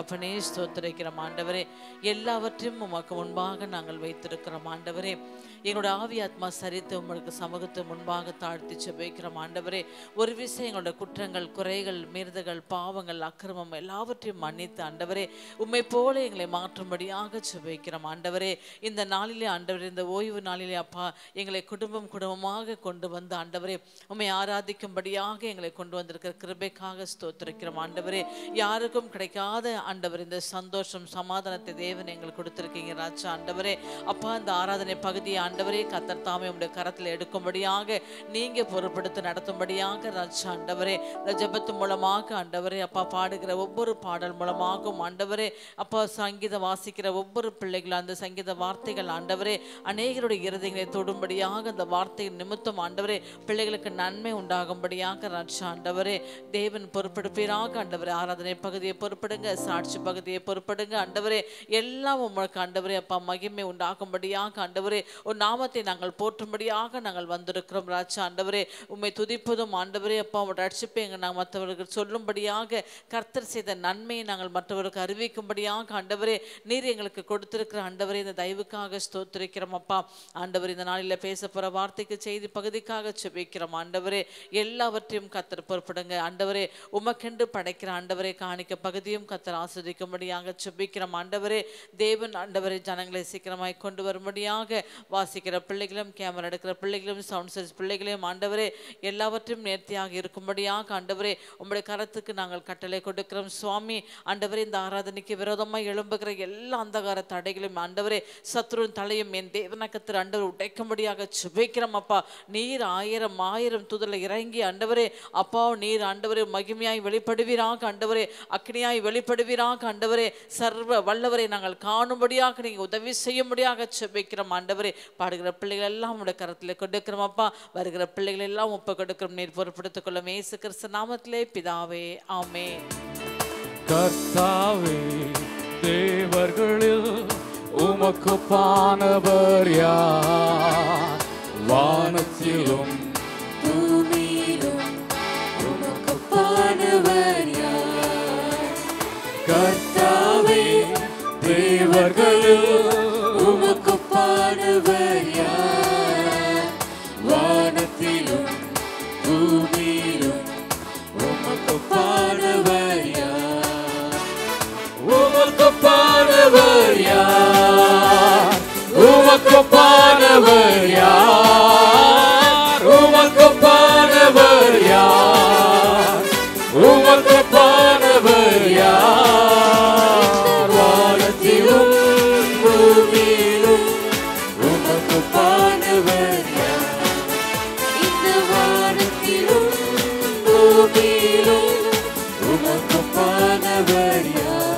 தகப்பனே ஸ்தோத்திரிக்கிறோம் ஆண்டவரே எல்லாவற்றையும் உமக்கு முன்பாக நாங்கள் வைத்திருக்கிறோம் ஆண்டவரே எங்களுடைய ஆவி ஆத்மா சரித்து உங்களுக்கு சமூகத்தை முன்பாக தாழ்த்தி செபிக்கிறோம் ஆண்டவரே ஒரு விஷயம் எங்களுடைய குற்றங்கள் குறைகள் மீறுதல்கள் பாவங்கள் அக்கிரமம் எல்லாவற்றையும் மன்னித்து ஆண்டவரே உம்மை போல எங்களை மாற்றும்படியாக செபிக்கிறோம் ஆண்டவரே இந்த நாளிலே ஆண்டவரே இந்த ஓய்வு நாளிலே அப்பா எங்களை குடும்பம் குடும்பமாக கொண்டு வந்து ஆண்டவரே உம்மை ஆராதிக்கும்படியாக எங்களை கொண்டு வந்திருக்கிற கிருபைக்காக ஸ்தோத்திரிக்கிறோம் ஆண்டவரே யாருக்கும் கிடைக்காத ஆண்டவர் இந்த சந்தோஷம் சமாதானத்தை தேவன் எங்களுக்கு கொடுத்திருக்கீங்க ராஜா ஆண்டவரே அப்பா இந்த ஆராதனை பகுதியை ஆண்டவரே கத்தர் தாமே உடைய கரத்தில் எடுக்கும்படியாக நீங்க பொறுப்படுத்தி நடத்தும்படியாக ராஜா ஆண்டவரே இந்த ஜெபத்து மூலமாக ஆண்டவரே அப்பா பாடுகிற ஒவ்வொரு பாடல் மூலமாகவும் ஆண்டவரே அப்பா சங்கீதம் வாசிக்கிற ஒவ்வொரு பிள்ளைகளும் அந்த சங்கீத வார்த்தைகள் ஆண்டவரே அநேகருடைய இருதயங்களை தொடும்படியாக அந்த வார்த்தையின் நிமித்தம் ஆண்டவரே பிள்ளைகளுக்கு நன்மை உண்டாகும்படியாக ராஜா ஆண்டவரே தேவன் பொறுப்பெடுப்பீராக ஆண்டவரே ஆராதனை பகுதியை பொறுப்படுங்க சாட்சி பகுதியை பொறுப்படுங்க ஆண்டவரே எல்லாம் உங்களுக்கு ஆண்டவரே அப்பா மகிமை உண்டாகும்படியாக ஆண்டவரே ஒரு நாமத்தை நாங்கள் போற்றும்படியாக நாங்கள் வந்திருக்கிறோம் ராஜா ஆண்டவரே உம்மை துதிப்பதும் ஆண்டவரே அப்பா உங்களோட ரட்சிப்பை எங்கள் நாங்கள் மற்றவர்கள் சொல்லும்படியாக கர்த்தர் செய்த நன்மையை நாங்கள் மற்றவருக்கு அறிவிக்கும்படியாக ஆண்டவரே நீர் எங்களுக்கு கொடுத்திருக்கிற ஆண்டவரே இந்த தயவுக்காக ஸ்தோத்திரிக்கிறோம் அப்பா ஆண்டவர் இந்த நாளில் பேச போகிற வார்த்தைக்கு செய்தி பகுதிக்காக செபிக்கிறோம் ஆண்டவரே எல்லாவற்றையும் கத்தர் பொறுப்படுங்க ஆண்டவரே உமக்கென்று படைக்கிற ஆண்டவரே காணிக்க பகுதியும் கத்தர் ஆஸ்வதிக்கும்படியாக செபிக்கிறோம் ஆண்டவரே தேவன் ஆண்டவரே ஜனங்களை சீக்கிரமாய் கொண்டு வரும்படியாக வாசிக்கிற பிள்ளைகளும் கேமரா எடுக்கிற பிள்ளைகளும் சவுண்ட் சர்வீஸ் பிள்ளைகளையும் ஆண்டவரே எல்லாவற்றையும் நேர்த்தியாக இருக்கும்படியாக ஆண்டவரே உம்முடைய கரத்துக்கு நாங்கள் கட்டளை கொடுக்கிறோம் சுவாமி ஆண்டவரே இந்த ஆராதனைக்கு விரோதமாக எழும்புகிற எல்லா அந்தகார தடைகளையும் ஆண்டவரே சத்ருவின் தலையும் என் தேவனக்கத்தில் ஆண்டவர் உடைக்கும்படியாக சுபிக்கிறோம் அப்பா நீர் ஆயிரம் ஆயிரம் துதல இறங்கி ஆண்டவரே அப்பா நீர் ஆண்டவரே மகிமையாய் வெளிப்படுவீராக ஆண்டவரே அக்னியாய் வெளிப்படுவீராக ஆண்டவரே சர்வ வல்லவரை நாங்கள் காணும்படியாக நீங்கள் உதவி செய்யும்படியாக செபிக்கிறோம் ஆண்டவரே பாடுகிற பிள்ளைகள் எல்லாம் உடைய கரத்தில் கொடுக்கிறோம் அப்பா வருகிற பிள்ளைகள் எல்லாம் ஒப்பு கொடுக்கிறோம் நீர் பொறுப்படுத்திக் கொள்ளும் இயேசு கிறிஸ்து நாமத்திலே பிதாவே ஆமே கர்த்தாவே தேவர்களில் உமக்கு பானவர் யார் வானத்திலும் பூமியிலும் உமக்கு பாடுவர் யார் கர்த்தாவே தேவர்களில் உமக்கு பாடுவர் யார் வானத்திலும் பூமியிலும் உமக்கு பாடுவர் யார் உமக்கு பானவர் யார் உமக்கு பானவர் யார் உமக்கு பானவர் யார் உமக்கு பானவர் யார் வானத்திலும் பூமியிலும் உமக்கு பாடுவர் யார் இந்த வானத்திலும் பூமியிலும் உமக்கு பாடுவர் யார்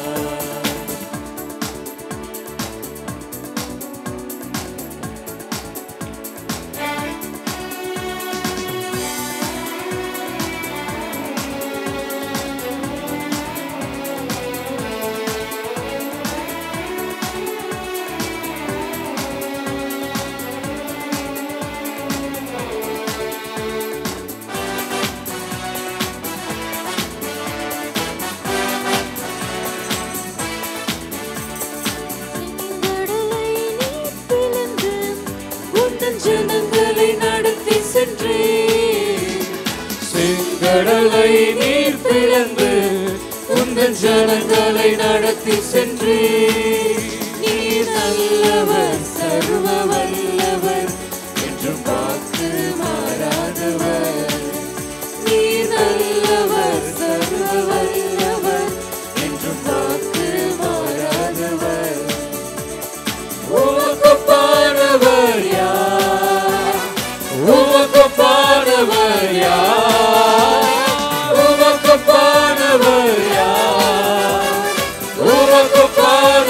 கடலை நீர் பிளந்து உந்தன் ஜனங்களை நடத்தி சென்றீர் செங்கடலை நீர் பிளந்து உந்தன் ஜனங்களை நடத்தி சென்றீர் நீர் நல்லவர் சர்வ வல்லவர் என்று பார்த்து மாறாதவர் நீர் நல்லவர் சர்வ வல்லவர் என்று பார்த்து மாறாதவர் உமக்கு பாடவர் யார் உமக்கு பாடவர் யார் உமக்கு பாடவர் யார் உமக்கு பாட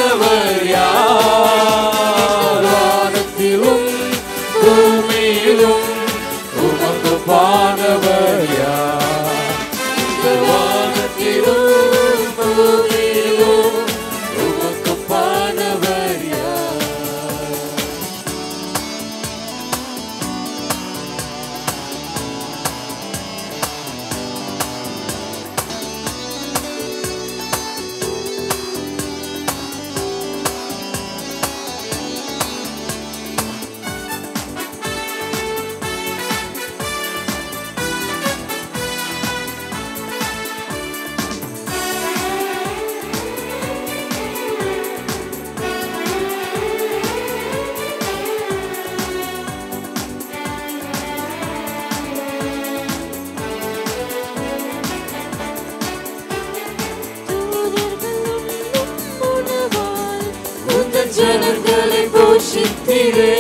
உந்தன் ஜனங்களை போஷித்திரே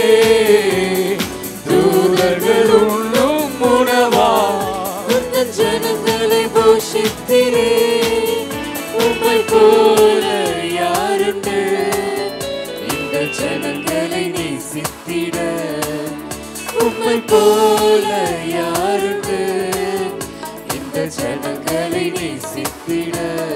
தூதர்கள் உண்ணும் உணவா உந்தன் ஜனங்களை போஷித்திரே உம்மை போல யாருண்டு இந்த ஜனங்களை நேசித்திட உம்மை போல யாருண்டு இந்த ஜனங்களை நேசித்திட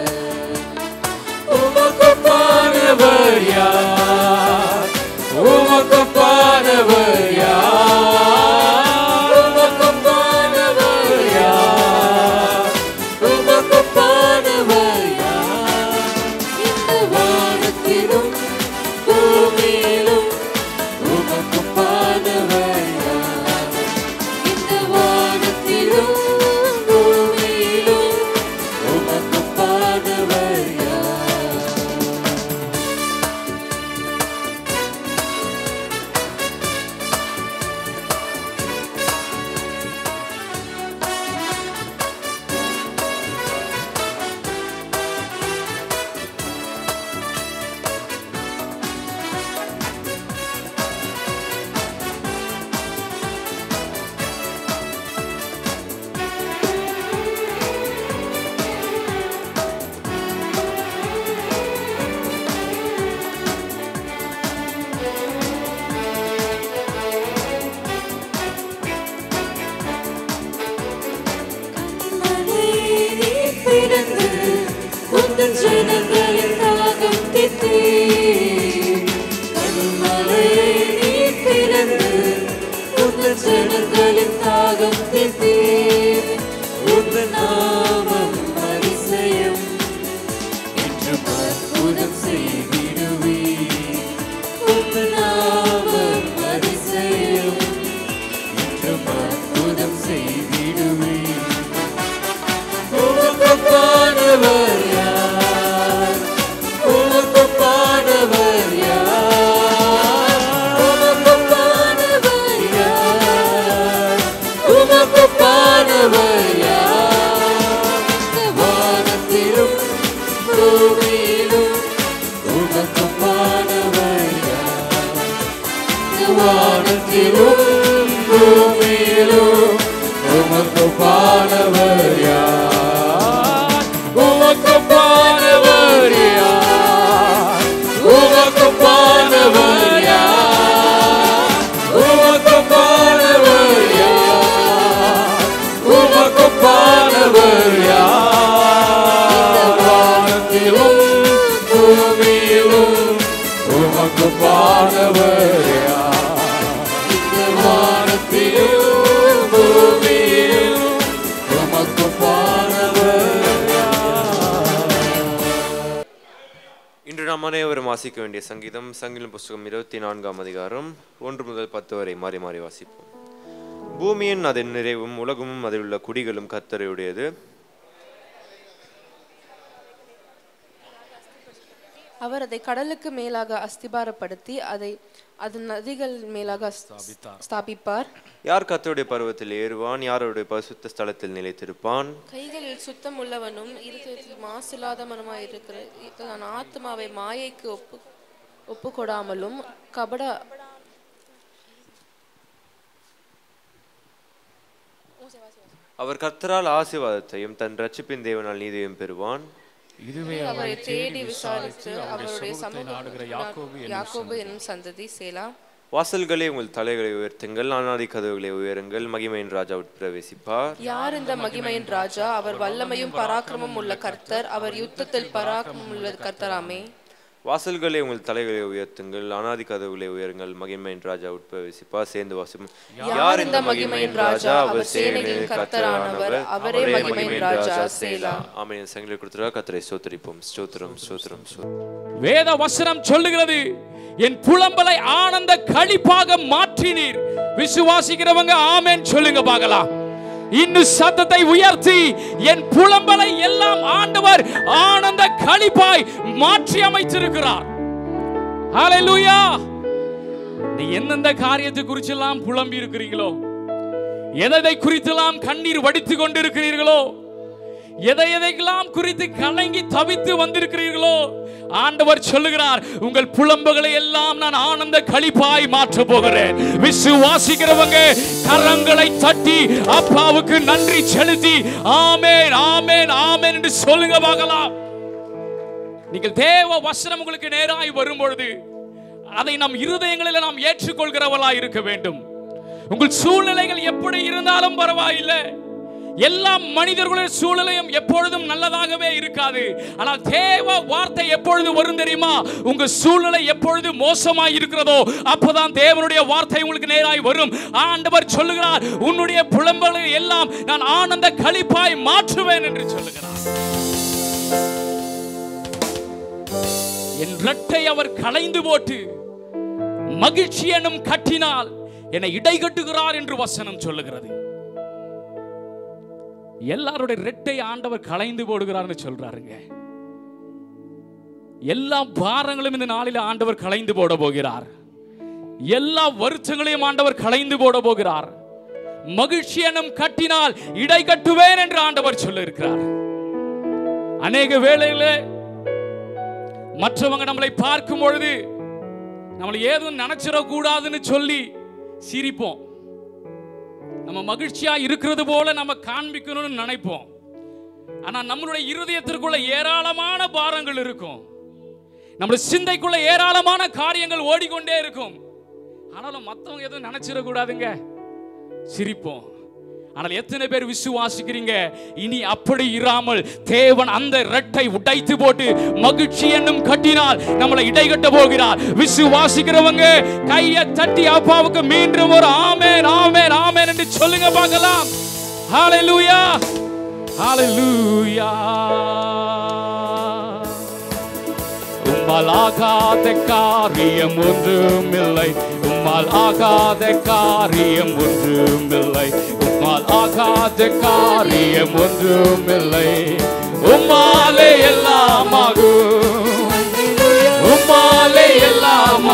உமக்கு பானவர் யார் உமக்கு பானவர் யார் உமக்கு பானவர் யார் உமக்கு பாடுவர் யார்? இந்த வானத்திலும் பூமியிலும் உமக்கு பாடுவர் யார்? இந்த வானத்திலும் பூமியிலும் உமக்கு பாடுவர் யார்? மலையே பிறந்து உந்தன் ஜனங்களின் தாகம் தீர்த்தீர். கன்மலையே நீர் பிறந்து உந்தன் ஜனங்களின் தாகம் தீர்த்தீர். உந்தன் நாமம் அதிசயம் என்றும் அற்புதம் செய்திடுவீர். உந்தன் நாமம் அதிசயம் என்றும் அற்புதம் செய்திடுவீர் உமக்கு பாடுவர் யார் உமக்கு பாடுவர் யார் உமக்கு பாடுவர் யார் உமக்கு பாடுவர் யார் வானத்திலும் பூமியிலும் உமக்கு பாடுவர் யார் வானத்திலும் பூமியிலும் உமக்கு பானவர் யார் உமக்கு பானவர் யார் உமக்கு பானவர் யார் உமக்கு பானவர் யார் உமக்கு பானவர் யார் வானத்திலும் பூமியிலும் உமக்கு பானவர் யார் வானத்திலும் பூமியிலும் உமக்கு பானவர் இன்று நாம் அனைவரும் வாசிக்க வேண்டிய சங்கீதம் சங்கீதம் புஸ்தகம் இருபத்தி நான்காம் அதிகாரம் ஒன்று முதல் பத்து வரை மாறி மாறி வாசிப்போம் பூமியின் அதன் நிறைவும் உலகமும் அதில் உள்ள குடிகளும் கத்தரையுடையது அவர் அதை கடலுக்கு மேலாக அஸ்திபாரப்படுத்தி அதை அதன் நதிகள் மேலாக ஸ்த- ஸ்தாபிப்பார் யார் கத்தருடைய பருவத்தில் ஏறுவான் யாருடைய பரிசுத்த ஸ்தலத்தில் நிலைத்திருப்பான் கைகளில் சுத்தம் உள்ளவனும் இருதயத்தில் மாசில்லாதவனுமாய் இருக்கிற தன் ஆத்மாவை மாயைக்கு ஒப்பு ஒப்பு கொடாமலும் கபட அவர் கர்த்தரால் ஆசீர்வாதத்தையும் தன் ரட்சிப்பின் தேவனால் நீதியையும் பெறுவான் இதுவே அவரை தேடி விசாரித்து அவருடைய சமூக யாக்கோபு என்னும் சந்ததி சேலா வாசல்களே உங்கள் தலைகளை உயர்த்துங்கள் அநாதி கதவுகளை உயருங்கள் மகிமையின் ராஜா உட்பிரவேசிப்பார் யார் இந்த மகிமையின் ராஜா அவர் வல்லமையும் பராக்கிரமும் உள்ள கர்த்தர் அவர் யுத்தத்தில் பராக்கிரமம் உள்ள கர்த்தராமே வாசல்களே உங்கள் தலைகளை உயர்த்துங்கள் அநாதி கதவுகளை உயருங்கள் மகிமையின் ராஜா உட்பிரவேசிப்பார் சேர்ந்து வாசிப்போம் யார் இந்த மகிமையின் ராஜா அவர் சேனைகளின் கர்த்தரானவர் அவரே மகிமையின் ராஜா சேலா ஆமென் சங்கிலி கொடுத்துருவா கத்தரை சோத்தரிப்போம் ஸ்தோத்திரம் ஸ்தோத்திரம் ஸ்தோத்திரம் வேத வசனம் சொல்லுகிறது என் புலம்பலை ஆனந்த களிப்பாக மாற்றினீர் விசுவாசிக்கிறவங்க ஆமென் சொல்லுங்க பார்க்கலாம் இன்னும் சத்தத்தை உயர்த்தி என் புலம்பலை எல்லாம் ஆண்டவர் ஆனந்த களிப்பாய் மாற்றி அமைத்திருக்கிறார் ஹalleluya நீ எந்தெந்த காரியத்தை குறிச்செல்லாம் புலம்பி இருக்கிறீங்களோ எதை குறித்தெல்லாம் கண்ணீர் வடித்து கொண்டிருக்கிறீர்களோ எதை எதையெல்லாம் குறித்து கலங்கி தவித்து வந்திருக்கிறீர்களோ ஆண்டவர் சொல்லுகிறார் உங்கள் புலம்புகளை எல்லாம் நான் ஆனந்த களிப்பாய் மாற்ற போகிறேன் விசுவாசிக்கிறவங்க கரங்களை தட்டி அப்பாவுக்கு நன்றி செலுத்தி ஆமேன் ஆமேன் ஆமேன் என்று சொல்லுங்க பார்க்கலாம் நீங்கள் தேவ வசனம் உங்களுக்கு நேராய் வரும் பொழுது அதை நம் இருதயங்களில் நாம் ஏற்றுக்கொள்கிறவளா இருக்க வேண்டும் உங்கள் சூழ்நிலைகள் எப்படி இருந்தாலும் பரவாயில்லை எல்லா மனிதர்களுடைய சூழ்நிலையும் எப்பொழுதும் நல்லதாகவே இருக்காது ஆனால் தேவ வார்த்தை எப்பொழுது வரும் தெரியுமா உங்க சூழ்நிலை எப்பொழுது மோசமாய் இருக்கிறதோ அப்பதான் தேவனுடைய வார்த்தை உங்களுக்கு நேராய் வரும் ஆண்டவர் சொல்லுகிறார் உன்னுடைய புலம்பலை எல்லாம் நான் ஆனந்த களிப்பாய் மாற்றுவேன் என்று சொல்லுகிறார் என் இரட்டை அவர் களைந்து போட்டு மகிழ்ச்சி எனும் கட்டினால் என்னை இடைகட்டுகிறார் என்று வசனம் சொல்லுகிறது எல்லாருடைய ரெட்டை ஆண்டவர் களைந்து போடுகிறார்னு சொல்றாருங்க எல்லா பாரங்களும் இந்த நாளில் ஆண்டவர் களைந்து போட போகிறார் எல்லா வருத்தங்களையும் ஆண்டவர் களைந்து போட போகிறார் மகிழ்ச்சி எனும் கட்டினால் இடை கட்டுவேன் என்று ஆண்டவர் சொல்லியிருக்கிறார் அநேக வேளையில மற்றவங்க நம்மளை பார்க்கும் பொழுது நம்மளை ஏதும் நினைச்சிடக்கூடாதுன்னு சொல்லி சிரிப்போம் நம்ம மகிழ்ச்சியா இருக்கிறது போல நம்ம காண்பிக்கணும்னு நினைப்போம் ஆனா நம்மளுடைய இருதயத்திற்குள்ள ஏராளமான பாரங்கள் இருக்கும் நம்மளுடைய சிந்தைக்குள்ள ஏராளமான காரியங்கள் ஓடிக்கொண்டே இருக்கும் ஆனாலும் மற்றவங்க எதுவும் நினைச்சிடக்கூடாதுங்க சிரிப்போம் ஆனால் எத்தனை பேர் விசுவாசிக்கிறீங்க இனி அப்படி இராமல் தேவன் அந்த ரெட்டை உடைத்து போட்டு மகிழ்ச்சி என்னும் கட்டினால் நம்மளை இடைகட்ட போகிறார் விசுவாசிக்கிறவங்க கையை தட்டி அப்பாவுக்கு மீண்டும் ஒரு ஆமேன் ஆமேன் ஆமேன் என்று சொல்லுங்க பார்க்கலாம் ஹalleluya ஹalleluya உம்மால் ஆகாத காரியம் ஒன்றுமில்லை உம்மால் ஆகாத காரியம் ஒன்றுமில்லை உம்மால் ஆகாத காரியம் ஒன்றுமில்லை உம்மாலே எல்லாம் ஆகும் உம்மாலே எல்லாம்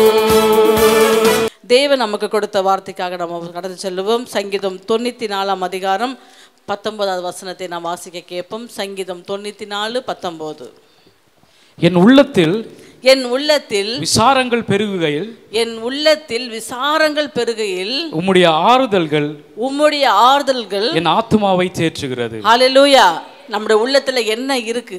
ஆகும் தேவன் நமக்கு கொடுத்த வார்த்தைக்காக நம்ம கடந்து செல்லுவோம் சங்கீதம் தொண்ணூற்றி நாலாம் அதிகாரம் பத்தொன்பதாவது வசனத்தை நாம் வாசிக்க கேட்போம் சங்கீதம் தொண்ணூற்றி நாலு பத்தொம்போது என் உள்ளத்தில் என் உள்ளத்தில் விசாரங்கள் பெருகுகையில் என் உள்ளத்தில் விசாரங்கள் பெருகையில் உம்முடைய ஆறுதல்கள் உம்முடைய ஆறுதல்கள் என் ஆத்துமாவை தேற்றுகிறது ஹalleluya நம்முடைய உள்ளத்துல என்ன இருக்கு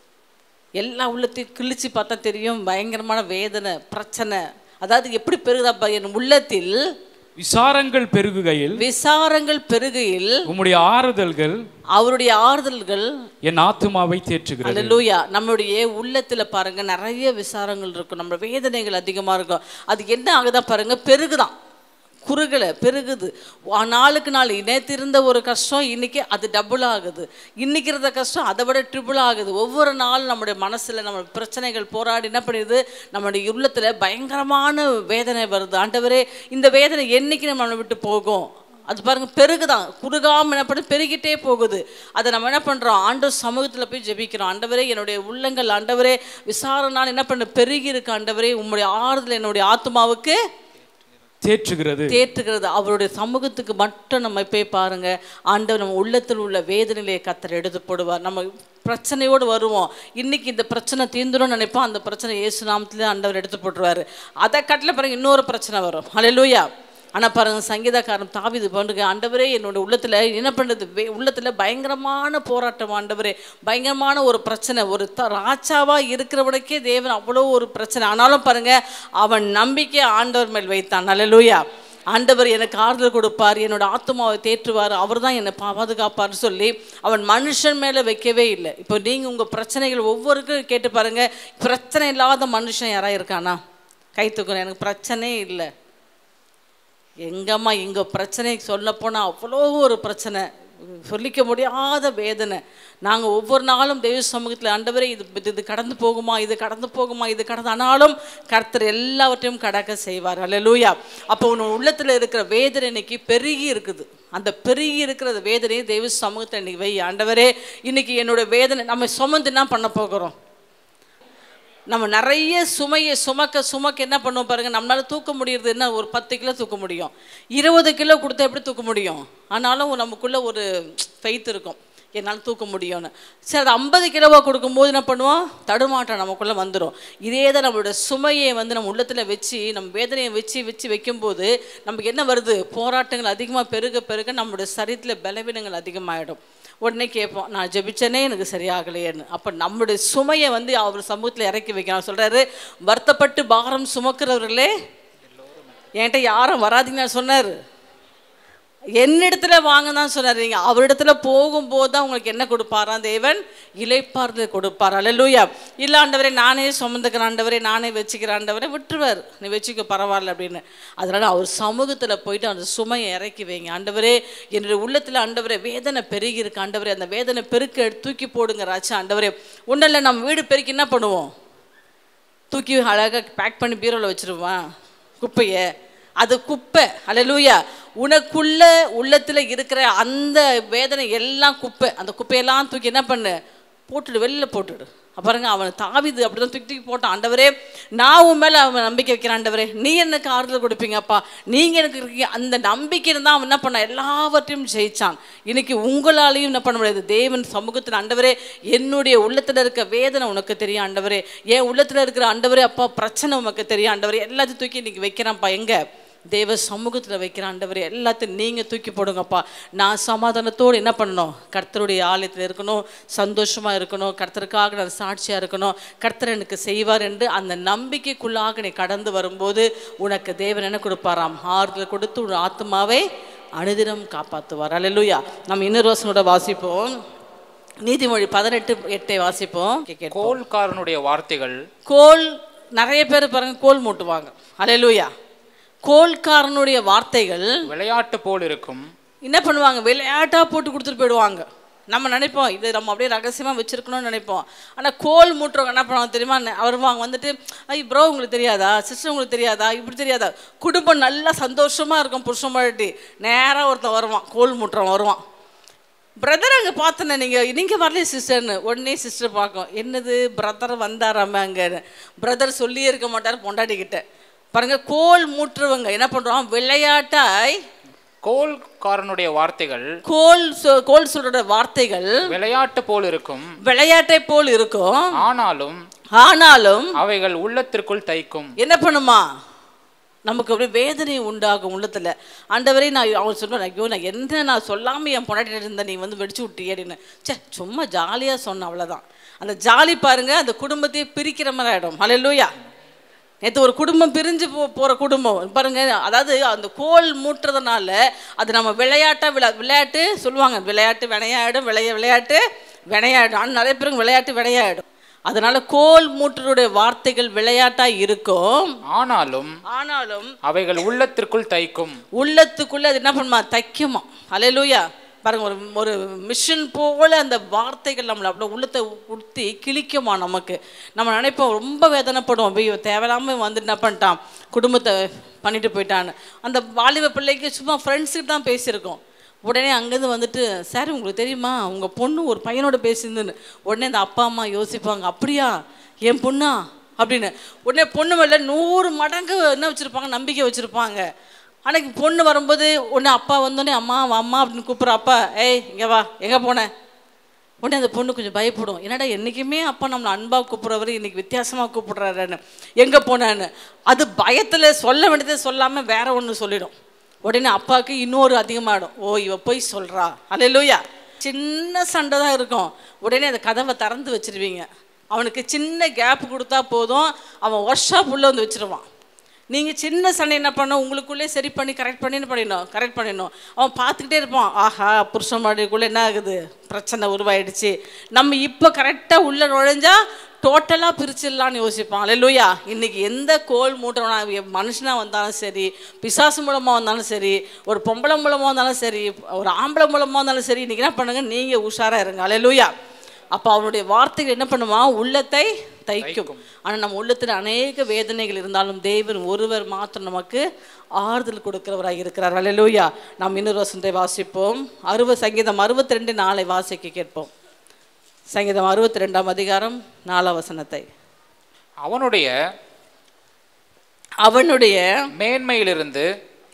எல்லா உள்ளத்தையும் கிழிச்சு பார்த்தா தெரியும் பயங்கரமான வேதனை பிரச்சனை அதாவது எப்படி பெருகுதாப்பா என் உள்ளத்தில் விசாரங்கள் பெருகுகையில் விசாரங்கள் பெருகையில் உம்முடைய ஆறுதல்கள் அவருடைய ஆறுதல்கள் என் ஆத்துமாவை தேற்றுகிறது அல்லேலூயா நம்மளுடைய உள்ளத்துல பாருங்க நிறைய விசாரங்கள் இருக்கும் நம்ம வேதனைகள் அதிகமா இருக்கும் அது என்ன ஆகுதா பாருங்க பெருகுதான் குறுகல பெருகுது வா- நாளுக்கு நாள் நேற்று இருந்த ஒரு கஷ்டம் இன்னைக்கு அது டபுள் ஆகுது இன்னைக்கு இருந்த கஷ்டம் அதை விட ட்ரிபிள் ஆகுது ஒவ்வொரு நாள் நம்முடைய மனசுல நம்ம பிரச்சனைகள் போராடி என்ன பண்ணிடுது நம்மளுடைய உள்ளத்துல பயங்கரமான வேதனை வருது ஆண்டவரே இந்த வேதனை என்னைக்கு நம்மளை விட்டு போகும் அது பாருங்க பெருகுதான் குறுகாம என்ன பண்ண பெருகிட்டே போகுது அதை நம்ம என்ன பண்றோம் ஆண்டவர் சமூகத்துல போய் ஜெபிக்கிறோம் ஆண்டவரே என்னுடைய உள்ளங்கள் ஆண்டவரே விசாரணை என்ன பண்ண பெருகி இருக்கு ஆண்டவரே உம்முடைய ஆறுதல் என்னுடைய ஆத்மாவுக்கு தேற்றுகிறது தேற்றுகிறது அவருடைய சமூகத்துக்கு மட்டும் நம்ம போய் பாருங்க ஆண்டவர் நம்ம உள்ளத்தில் உள்ள வேதனையிலே கத்தர் எடுத்து போடுவார் நம்ம பிரச்சனையோடு வருவோம் இன்னைக்கு இந்த பிரச்சனை தீந்துரும் நினைப்போம் அந்த பிரச்சனை இயேசு நாமத்திலே ஆண்டவர் எடுத்து போட்டுருவாரு அதை கட்டில பாருங்க இன்னொரு பிரச்சனை வரும் ஹalleluya ஆனால் பாருங்க சங்கீதக்காரன் தாவிது பண்ணுங்க ஆண்டவரே என்னோட உள்ளத்தில் என்ன பண்ணுறது வே- உள்ளத்துல பயங்கரமான போராட்டம் ஆண்டவரே பயங்கரமான ஒரு பிரச்சனை ஒரு த ராஜாவாக இருக்கிறவனுக்கே தேவன் அவ்வளோ ஒரு பிரச்சனை ஆனாலும் பாருங்க அவன் நம்பிக்கை ஆண்டவர் மேல் வைத்தான் நல்லலூயா ஆண்டவர் எனக்கு ஆறுதல் கொடுப்பார் என்னோட ஆத்மாவை தேற்றுவார் அவர் தான் என்னை பாதுகாப்பார்னு சொல்லி அவன் மனுஷன் மேலே வைக்கவே இல்லை இப்போ நீங்கள் உங்கள் பிரச்சனைகள் ஒவ்வொருக்கும் கேட்டு பாருங்க பிரச்சனை இல்லாத மனுஷன் யாரா இருக்கானா கை தூக்கணும் எனக்கு பிரச்சனையே இல்லை எங்கம்மா இங்கே பிரச்சனை சொல்லப்போனால் அவ்வளோ ஒரு பிரச்சனை சொல்லிக்க முடியாத வேதனை நாங்கள் ஒவ்வொரு நாளும் தெய்வ சமூகத்தில் ஆண்டவரே இது இது- இது கடந்து போகுமா இது கடந்து போகுமா இது கடந்து ஆனாலும் கர்த்தர் எல்லாவற்றையும் கடக்க செய்வார் அல்லேலூயா அப்போ உன் உள்ளத்தில் இருக்கிற வேதனை இன்னைக்கு பெருகி இருக்குது அந்த பெருகி இருக்கிற அந்த வேதனையை தெய்வ சமூகத்தை இன்னைக்கு வை ஆண்டவரே இன்னைக்கு என்னோட வேதனை நம்ம சுமந்து என்ன பண்ண போகிறோம் நம்ம நிறைய சுமையை சுமக்க சுமக்க என்ன பண்ணுவோம் பாருங்க நம்மளால தூக்க முடியறது என்ன ஒரு பத்து கிலோ தூக்க முடியும் இருபது கிலோ கொடுத்தா எப்படி தூக்க முடியும் ஆனாலும் நமக்குள்ள ஒரு ஃபெய்த் இருக்கும் என்னால் தூக்க முடியும்னு சரி அது ஐம்பது கிலோவாக கொடுக்கும்போது என்ன பண்ணுவோம் தடுமாட்டம் நமக்குள்ளே வந்துடும் இதே தான் நம்மளோட சுமையை வந்து நம்ம உள்ளத்தில் வச்சு நம்ம வேதனையை வச்சு வச்சு வைக்கும்போது நமக்கு என்ன வருது போராட்டங்கள் அதிகமாக பெருக பெருக நம்மளுடைய சரீரத்தில் பலவீனங்கள் அதிகமாகிடும் உடனே கேட்போம் நான் ஜெபிச்சனே எனக்கு சரியாகலையேன்னு அப்போ நம்மளுடைய சுமையை வந்து அவர் சமூகத்தில் இறக்கி வைக்கணும் சொல்கிறாரு வருத்தப்பட்டு பாரம் சுமக்கிறவர்களே என்கிட்ட யாரும் வராதீங்கன்னு சொன்னார் என்னிடத்துல வாங்க தான் சொன்னார் நீங்கள் அவரிடத்துல போகும்போது தான் உங்களுக்கு என்ன கொடுப்பாராம் தேவன் இலைப்பார்ந்து கொடுப்பார் அல்லூயா இல்லை ஆண்டவரே நானே சுமந்துக்கிறேன் ஆண்டவரே நானே வச்சுக்கிறேன் ஆண்டவரே விட்டுருவார் நீ வச்சுக்க பரவாயில்ல அப்படின்னு அதனால் அவர் சமூகத்தில் போயிட்டு அந்த சுமையை இறக்கி வைங்க ஆண்டவரே என்னுடைய உள்ளத்தில் ஆண்டவரே வேதனை பெருகி இருக்கு ஆண்டவரே அந்த வேதனை பெருக்க எடுத்து தூக்கி போடுங்க ராச்சா ஆண்டவரே ஒன்றும் இல்லை நம்ம வீடு பெருக்கி என்ன பண்ணுவோம் தூக்கி அழகாக பேக் பண்ணி பீரோவில் வச்சிருவான் குப்பையை அது குப்பை அல்லேலூயா உனக்குள்ள உள்ளத்தில் இருக்கிற அந்த வேதனை எல்லாம் குப்பை அந்த குப்பையெல்லாம் தூக்கி என்ன பண்ணு போட்டுடு வெளியில் போட்டுடு பாருங்க அவன் தாவிது அப்படிதான் தூக்கி தூக்கி போட்டான் ஆண்டவரே நான் உன் மேலே அவன் நம்பிக்கை வைக்கிறேன் ஆண்டவரே நீ எனக்கு ஆறுதல் கொடுப்பீங்கப்பா நீங்கள் எனக்கு இருக்கீங்க அந்த நம்பிக்கையில் தான் அவன் என்ன பண்ணான் எல்லாவற்றையும் ஜெயிச்சான் இன்னைக்கு உங்களாலையும் என்ன பண்ண முடியாது தேவன் சமூகத்தில் ஆண்டவரே என்னுடைய உள்ளத்தில் இருக்க வேதனை உனக்கு தெரியும் ஆண்டவரே என் உள்ளத்தில் இருக்கிற ஆண்டவரே அப்பா பிரச்சனை உனக்கு தெரியும் ஆண்டவரே எல்லாத்தையும் தூக்கி இன்னைக்கு வைக்கிறான்ப்பா எங்கே தேவ சமூகத்தில் வைக்கிற ஆண்டவரே எல்லாத்தையும் நீங்கள் தூக்கி போடுங்கப்பா நான் சமாதானத்தோடு என்ன பண்ணணும் கர்த்தருடைய ஆலயத்தில் இருக்கணும் சந்தோஷமாக இருக்கணும் கர்த்தருக்காக நான் சாட்சியாக இருக்கணும் கர்த்தர் எனக்கு செய்வார் என்று அந்த நம்பிக்கைக்குள்ளாக நீ கடந்து வரும்போது உனக்கு தேவன் என்ன கொடுப்பாராம் ஆறுதல் கொடுத்து உன் ஆத்மாவை அனுதினம் காப்பாற்றுவார் அல்லேலூயா நம்ம இன்னொரு வருஷனோட வாசிப்போம் நீதிமொழி பதினெட்டு எட்டை வாசிப்போம் கேட்க கோல்காரனுடைய வார்த்தைகள் கோல் நிறைய பேர் பாருங்க கோல் மூட்டுவாங்க அல்லேலூயா கோல்காரனுடைய வார்த்தைகள் விளையாட்டு போல் இருக்கும் என்ன பண்ணுவாங்க விளையாட்டாக போட்டு கொடுத்துட்டு போயிடுவாங்க நம்ம நினைப்போம் இது நம்ம அப்படியே ரகசியமாக வச்சிருக்கணும்னு நினைப்போம் ஆனால் கோல் மூட்டுறவங்க என்ன பண்ணுவாங்க தெரியுமா நெ- வருவாங்க வந்துட்டு ஐ ப்ரோ உங்களுக்கு தெரியாதா சிஸ்டர் உங்களுக்கு தெரியாதா இப்படி தெரியாதா குடும்பம் நல்லா சந்தோஷமாக இருக்கும் புருஷன் முன்னாடி நேராக ஒருத்தன் வருவான் கோல் மூட்டுறவன் வருவான் பிரதர் அங்கே பார்த்தனே நீங்கள் நீங்கள் வரலையே சிஸ்டர்னு உடனே சிஸ்டர் பார்க்கும் என்னது பிரதர் வந்தாராம அங்கன்னு பிரதர் சொல்லியே இருக்க மாட்டார் பொண்டாட்டிக்கிட்ட பாருங்க கோல் மூட்டுறவங்க என்ன பண்ணுறோம் விளையாட்டாய் கோல்காரனுடைய வார்த்தைகள் கோல் சொ- கோல் சொல்ற வார்த்தைகள் விளையாட்டு போல் இருக்கும் விளையாட்டை போல் இருக்கும் ஆனாலும் ஆனாலும் அவைகள் உள்ளத்திற்குள் தைக்கும் என்ன பண்ணுமா நமக்கு அப்படியே வேதனை உண்டாகும் உள்ளத்துல ஆண்டவரே நான் அவன் சொல்லுவேன் ஐயோ நான் என்ன நான் சொல்லாம என் பொண்டாட்டி இருந்தேன் நீ வந்து வெடிச்சு விட்டியே அப்படின்னு ச்சே சும்மா ஜாலியா சொன்னேன் அவ்வளவுதான் அந்த ஜாலி பாருங்க அந்த குடும்பத்தையே பிரிக்கிற மாதிரி ஆயிடும் ஹalleluya நேற்று ஒரு குடும்பம் பிரிஞ்சு போ போகிற குடும்பம் பாருங்க அதாவது அந்த கோல் மூட்டுறதுனால அது நம்ம விளையாட்டா விளா விளையாட்டு சொல்லுவாங்க விளையாட்டு விளையாடும் விளைய விளையாட்டு விளையாடும் ஆனால் நிறைய பேருக்கு விளையாட்டு விளையாடும் அதனால கோல் மூட்டருடைய வார்த்தைகள் விளையாட்டா இருக்கும் ஆனாலும் ஆனாலும் அவைகள் உள்ளத்திற்குள் தைக்கும் உள்ளத்துக்குள்ள அது என்ன பண்ணுமா தைக்குமா அலையலூயா பாருங்க ஒரு ஒரு மிஷின் போல அந்த வார்த்தைகள் நம்மளை அப்படியே உள்ளத்தை உடுத்தி கிழிக்குமா நமக்கு நம்ம நினைப்போம் ரொம்ப வேதனைப்படுவோம் ஐயோ தேவையில்லாமல் வந்து என்ன பண்ணிட்டான் குடும்பத்தை பண்ணிட்டு போயிட்டான்னு அந்த வாலிப பிள்ளைக்கு சும்மா ஃப்ரெண்ட்ஸுக்கு தான் பேசியிருக்கோம் உடனே அங்கேருந்து வந்துட்டு சார் உங்களுக்கு தெரியுமா உங்கள் பொண்ணு ஒரு பையனோட பேசியிருந்துன்னு உடனே அந்த அப்பா அம்மா யோசிப்பாங்க அப்படியா என் பொண்ணா அப்படின்னு உடனே பொண்ணு மேலே நூறு மடங்கு என்ன வச்சுருப்பாங்க நம்பிக்கை வச்சுருப்பாங்க அன்னைக்கு பொண்ணு வரும்போது உடனே அப்பா வந்தோடனே அம்மா வா, அம்மா அப்படின்னு கூப்பிட்ற அப்பா ஏய் இங்கே வா எங்கே போனேன் உடனே அந்த பொண்ணு கொஞ்சம் பயப்படும் என்னடா என்றைக்குமே அப்பா நம்மளை அன்பாக கூப்பிட்றவர் இன்னைக்கு வித்தியாசமாக கூப்பிட்றாருன்னு எங்கே போனேன்னு அது பயத்தில் சொல்ல வேண்டியதை சொல்லாமல் வேற ஒன்று சொல்லிடும் உடனே அப்பாவுக்கு இன்னொரு அதிகமாகிடும் ஓ இவ போய் சொல்கிறா அல்லையா சின்ன சண்டை தான் இருக்கும் உடனே அந்த கதவை திறந்து வச்சிருவீங்க அவனுக்கு சின்ன கேப் கொடுத்தா போதும் அவன் ஒர்க் ஷாப் உள்ளே வந்து வச்சிருவான் நீங்கள் சின்ன சண்டை என்ன பண்ணணும் உங்களுக்குள்ளே சரி பண்ணி கரெக்ட் பண்ணின்னு பண்ணிடணும் கரெக்ட் பண்ணிடணும் அவன் பார்த்துக்கிட்டே இருப்பான் ஆஹா புருஷன் மாடிக்குள்ளே என்ன ஆகுது பிரச்சனை உருவாயிடுச்சு நம்ம இப்போ கரெக்டாக உள்ளே நுழைஞ்சா டோட்டலாக பிரிச்சிடலான்னு யோசிப்பான் அல்லையா இன்னைக்கு எந்த கோல் மூட்டவனா மனுஷனாக வந்தாலும் சரி பிசாசு மூலமாக வந்தாலும் சரி ஒரு பொம்பளை மூலமாக வந்தாலும் சரி ஒரு ஆம்பளை மூலமாக வந்தாலும் சரி இன்னைக்கு என்ன பண்ணுங்க நீங்கள் உஷாராக இருங்க அல்லையா அப்போ அவனுடைய வார்த்தைகள் என்ன பண்ணுமா உள்ளத்தை தைக்கும் ஆனால் நம்ம உள்ளத்தில் அநேக வேதனைகள் இருந்தாலும் தேவன் ஒருவர் மாத்திரம் நமக்கு ஆறுதல் கொடுக்கிறவராக இருக்கிறார் அல்லேலூயா நாம் இன்னொரு வசனத்தை வாசிப்போம் அறுபது சங்கீதம் அறுபத்தி ரெண்டு நாளை வாசிக்க கேட்போம் சங்கீதம் அறுபத்தி ரெண்டாம் அதிகாரம் நாலாம் வசனத்தை அவனுடைய அவனுடைய மேன்மையிலிருந்து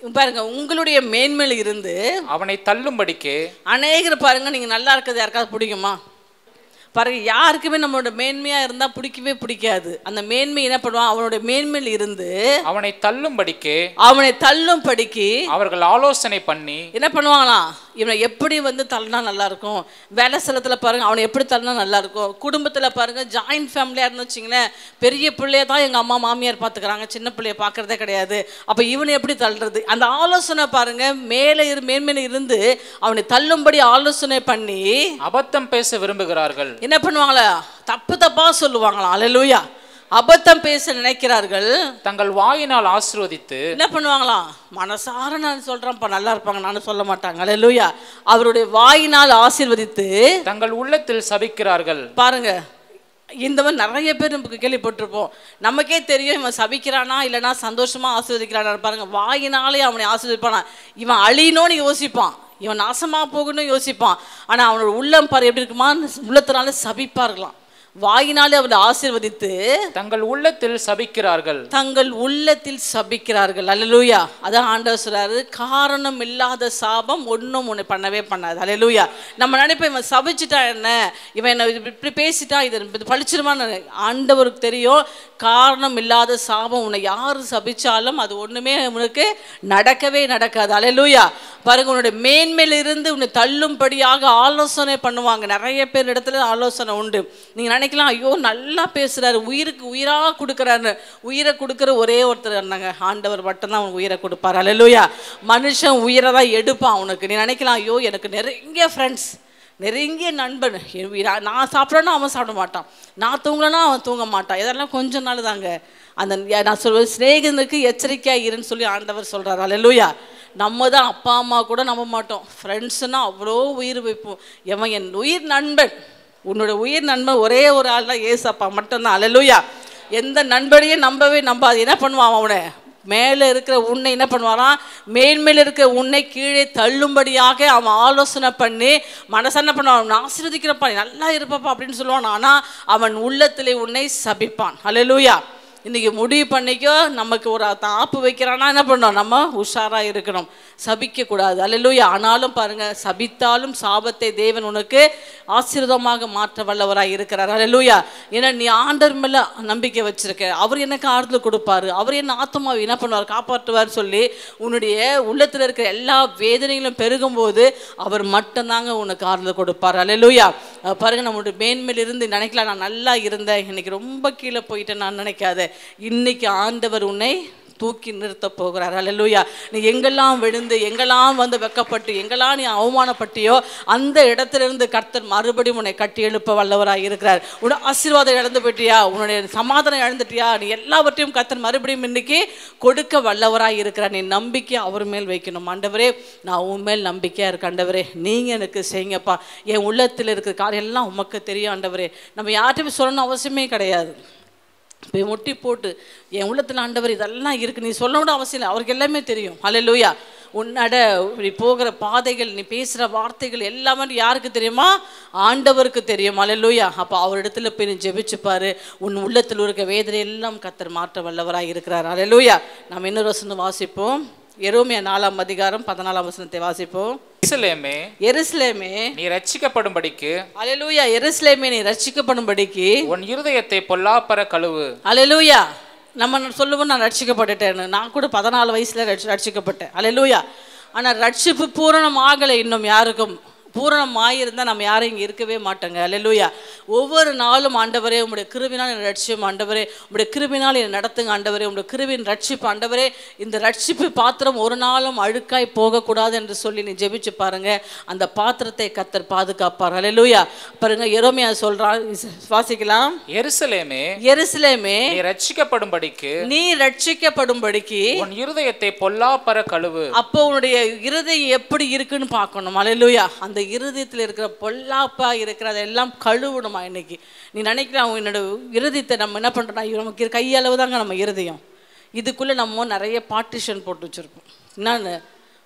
பாருங்க உங்களுடைய மேன்மையில் இருந்து அவனை தள்ளும்படிக்கு அநேகர் பாருங்க நீங்க நல்லா இருக்கிறது யாருக்காவது பிடிக்குமா பாருங்க யாருக்குமே நம்மளோட மேன்மையா இருந்தா பிடிக்கவே பிடிக்காது அந்த மேன்மை என்ன பண்ணுவான் அவனோட மேன்மையில் இருந்து அவனை தள்ளும்படிக்கு அவனை தள்ளும் படிக்கு அவர்கள் ஆலோசனை பண்ணி என்ன பண்ணுவாங்களாம் இவனை எப்படி வந்து தள்ளினா நல்லா இருக்கும் வேலை ஸ்தலத்தில் பாருங்க அவனை எப்படி தள்ளினா நல்லா இருக்கும் குடும்பத்தில் பாருங்க ஜாயிண்ட் ஃபேமிலியாக இருந்து வச்சிங்களேன் பெரிய பிள்ளைய தான் எங்கள் அம்மா மாமியார் பார்த்துக்கிறாங்க சின்ன பிள்ளைய பார்க்கறதே கிடையாது அப்போ இவனை எப்படி தள்ளுறது அந்த ஆலோசனை பாருங்க மேலே இரு மேன்மையில இருந்து அவனை தள்ளும்படி ஆலோசனை பண்ணி அபத்தம் பேச விரும்புகிறார்கள் என்ன பண்ணுவாங்களா தப்பு தப்பா சொல்லுவாங்களாம் அல்லேலூயா அபத்தம் பேச நினைக்கிறார்கள் தங்கள் வாயினால் ஆசீர்வதித்து என்ன பண்ணுவாங்களாம் மனசார நான் சொல்றேன்ப்பா நல்லா இருப்பாங்க நானும் சொல்ல மாட்டாங்க அல்லேலூயா அவருடைய வாயினால் ஆசீர்வதித்து தங்கள் உள்ளத்தில் சபிக்கிறார்கள் பாருங்க இந்த மாதிரி நிறைய பேர் நமக்கு கேள்விப்பட்டிருப்போம் நமக்கே தெரியும் இவன் சபிக்கிறானா இல்லைனா சந்தோஷமா ஆசீர்வதிக்கிறானா பாருங்க வாயினாலே அவனை ஆசீர்வதிப்பானா இவன் அழியணும்னு யோசிப்பான் இவன் நாசமா போகணும்னு யோசிப்பான் ஆனா அவனோட உள்ளம் பாரு எப்படி இருக்குமா உள்ளத்தினால சபிப்பார்களாம் வாயினாலே அவனை ஆசீர்வதித்து தங்கள் உள்ளத்தில் சபிக்கிறார்கள் தங்கள் உள்ளத்தில் சபிக்கிறார்கள் அல்லேலூயா அதான் ஆண்டவர் சொல்றாரு காரணம் இல்லாத சாபம் ஒன்றும் உன்னை பண்ணவே பண்ணாது அல்லேலூயா நம்ம நினைப்போம் இவன் சபிச்சிட்டா என்ன இவன் என்ன இப்படி பேசிட்டா இது இது பழிச்சிருமான்னு ஆண்டவருக்கு தெரியும் காரணம் இல்லாத சாபம் உன்னை யார் சபிச்சாலும் அது ஒண்ணுமே உனக்கு நடக்கவே நடக்காது அல்லேலூயா பாருங்க உன்னுடைய மேன்மையிலிருந்து உன்னை தள்ளும்படியாக ஆலோசனை பண்ணுவாங்க நிறைய பேர் இடத்துல ஆலோசனை உண்டு நீங்க நினைக்கலாம் ஐயோ நல்லா பேசுறாரு உயிருக்கு உயிரா கொடுக்குறாரு உயிரை கொடுக்குற ஒரே ஒருத்தர் என்னங்க ஆண்டவர் மட்டும்தான் அவனுக்கு உயிரை கொடுப்பார் அல்லேலூயா மனுஷன் உயிரை தான் எடுப்பான் அவனுக்கு நீ நினைக்கலாம் ஐயோ எனக்கு நிறைய ஃப்ரெண்ட்ஸ் நெருங்கிய நண்பன் என் உயிரா- நான் சாப்பிட்றேன்னா அவன் சாப்பிட மாட்டான் நான் தூங்கலைன்னா அவன் தூங்க மாட்டான் இதெல்லாம் கொஞ்ச நாள் தாங்க அந்த ய- நான் சொல்வது சிநேகிதனுக்கு எச்சரிக்கையாக இருன்னு சொல்லி ஆண்டவர் சொல்கிறார் அல்லேலூயா நம்ம தான் அப்பா அம்மா கூட நம்ப மாட்டோம் ஃப்ரெண்ட்ஸுன்னா அவ்வளோ உயிர் வைப்போம் எவன் என் உயிர் நண்பன் உன்னோட உயிர் நண்பன் ஒரே ஒரு ஆள் தான் ஏசப்பா மட்டும்தான் அல்லேலூயா எந்த நண்பனையும் நம்பவே நம்பாது என்ன பண்ணுவான் அவனை மேலே இருக்கிற உன்னை என்ன பண்ணுவாராம் மேன்மேல் இருக்கிற உன்னை கீழே தள்ளும்படியாக அவன் ஆலோசனை பண்ணி மனசு என்ன பண்ணுவான் அவன் ஆசீர்வதிக்கிறப்பா நீ நல்லா இருப்பப்பா அப்படின்னு சொல்லுவான் ஆனால் அவன் உள்ளத்திலே உன்னை சபிப்பான் அல்லேலூயா இன்னைக்கு முடிவு பண்ணிக்கோ நமக்கு ஒரு தான் ஆப்பு வைக்கிறானா என்ன பண்ணோம் நம்ம உஷாராக இருக்கணும் சபிக்கக்கூடாது அல்லேலூயா ஆனாலும் பாருங்க சபித்தாலும் சாபத்தை தேவன் உனக்கு ஆசீர்வாதமாக மாற்ற வல்லவராக இருக்கிறார் அல்லேலூயா ஏன்னா நீ ஆண்டர் மேல நம்பிக்கை வச்சிருக்க அவர் எனக்கு ஆறுதல் கொடுப்பாரு அவர் என்ன ஆத்மாவை என்ன பண்ணுவார் காப்பாற்றுவார் சொல்லி உன்னுடைய உள்ளத்தில் இருக்கிற எல்லா வேதனைகளும் பெருகும்போது அவர் மட்டும்தாங்க உனக்கு ஆறுதல் கொடுப்பார் அல்லேலூயா அஹ் பாருங்க நம்மளுடைய மேன்மையில் இருந்து நினைக்கலாம் நான் நல்லா இருந்தேன் இன்னைக்கு ரொம்ப கீழே போயிட்டேன் நான் நினைக்காத இன்னைக்கு ஆண்டவர் உன்னை தூக்கி நிறுத்த போகிறார் அல்லேலூயா நீ எங்கெல்லாம் விழுந்து எங்கெல்லாம் வந்து வெக்கப்பட்டு எங்கெல்லாம் நீ அவமானப்பட்டியோ அந்த இடத்திலிருந்து கர்த்தர் மறுபடியும் உன்னை கட்டி எழுப்ப வல்லவராக இருக்கிறார் உன் ஆசீர்வாதம் இழந்து போயிட்டியா உன்னுடைய சமாதானம் இழந்துட்டியா நீ எல்லாவற்றையும் கர்த்தர் மறுபடியும் இன்னைக்கு கொடுக்க வல்லவராக இருக்கிறார் நீ நம்பிக்கை அவர் மேல் வைக்கணும் ஆண்டவரே நான் உன் மேல் நம்பிக்கையாக இருக்க ஆண்டவரே நீங்கள் எனக்கு செய்யுங்கப்பா என் உள்ளத்தில் இருக்கிற காரியம் எல்லாம் உமக்கு தெரியும் ஆண்டவரே நம்ம யார்கிட்டயும் சொல்லணும் அவசியமே கிடையாது போய் முட்டி போட்டு என் உள்ளத்தில் ஆண்டவர் இதெல்லாம் இருக்கு நீ சொல்லணும் அவசியம் இல்லை அவருக்கு எல்லாமே தெரியும் ஹalleluya உன்னட நீ போகிற பாதைகள் நீ பேசுகிற வார்த்தைகள் எல்லாமே யாருக்கு தெரியுமா ஆண்டவருக்கு தெரியும் ஹalleluya அப்போ அவரிடத்துல போய் நீ ஜெபிச்சு பாரு உன் உள்ளத்தில் இருக்க வேதனை எல்லாம் கத்தர் மாற்ற வல்லவராக இருக்கிறார் ஹalleluya நாம் இன்னொரு வசனம் வாசிப்போம் எரோமியா நாலாம் அதிகாரம் பதினாலாம் வசனத்தை வாசிப்போம் இஸ்லேமே எருசலேமே நீ ரட்சிக்கப்படும்படிக்கு ஹalleluya எருசலேமே நீ ரட்சிக்கப்படும்படிக்கு உன் இருதயத்தை பொல்லாப்பற கழுவு அலையலூயா நம்ம சொல்லுவோம் நான் ரட்சிக்கப்பட்டுட்டேன்னு நான் கூட பதினாலு வயசுல ரட்சி ரட்சிக்கப்பட்டேன் அலையலூயா ஆனால் ரட்சிப்பு பூரணம் ஆகலை இன்னும் யாருக்கும் பூரணம் ஆகியிருந்தால் நம்ம யாரும் இங்கே இருக்கவே மாட்டோங்க அல்லேலூயா ஒவ்வொரு நாளும் ஆண்டவரே உங்களுடைய கிருவினால் என்னை ரட்சியும் ஆண்டவரே உங்களுடைய கிருவினால் என்னை நடத்துங்க ஆண்டவரே உங்களுடைய கிருவின் ரட்சிப்பு ஆண்டவரே இந்த ரட்சிப்பு பாத்திரம் ஒரு நாளும் அழுக்காய் போகக்கூடாது என்று சொல்லி நீ ஜெபிச்சு பாருங்க அந்த பாத்திரத்தை கத்தர் பாதுகாப்பார் அல்லேலூயா பாருங்க எரோமியா சொல்றான் வாசிக்கலாம் எருசலேமே எருசலேமே நீ ரட்சிக்கப்படும்படிக்கு நீ ரட்சிக்கப்படும்படிக்கு உன் இருதயத்தை பொல்லாப்பற கழுவு அப்போ உன்னுடைய இருதயம் எப்படி இருக்குன்னு பார்க்கணும் அலையிலுயா அந்த இருதயத்தில் இருக்கிற பொல்லாப்பா இருக்கிறதெல்லாம் கழுவணுமா இன்னைக்கு நீ நினைக்கலாம் என்னோட இருதயத்தை நம்ம என்ன பண்ணுறோம்னா நமக்கு இரு- கையளவு தாங்க நம்ம இருதயம் இதுக்குள்ளே நம்ம நிறைய பார்ட்டிஷன் போட்டு வச்சுருப்போம் என்னன்னு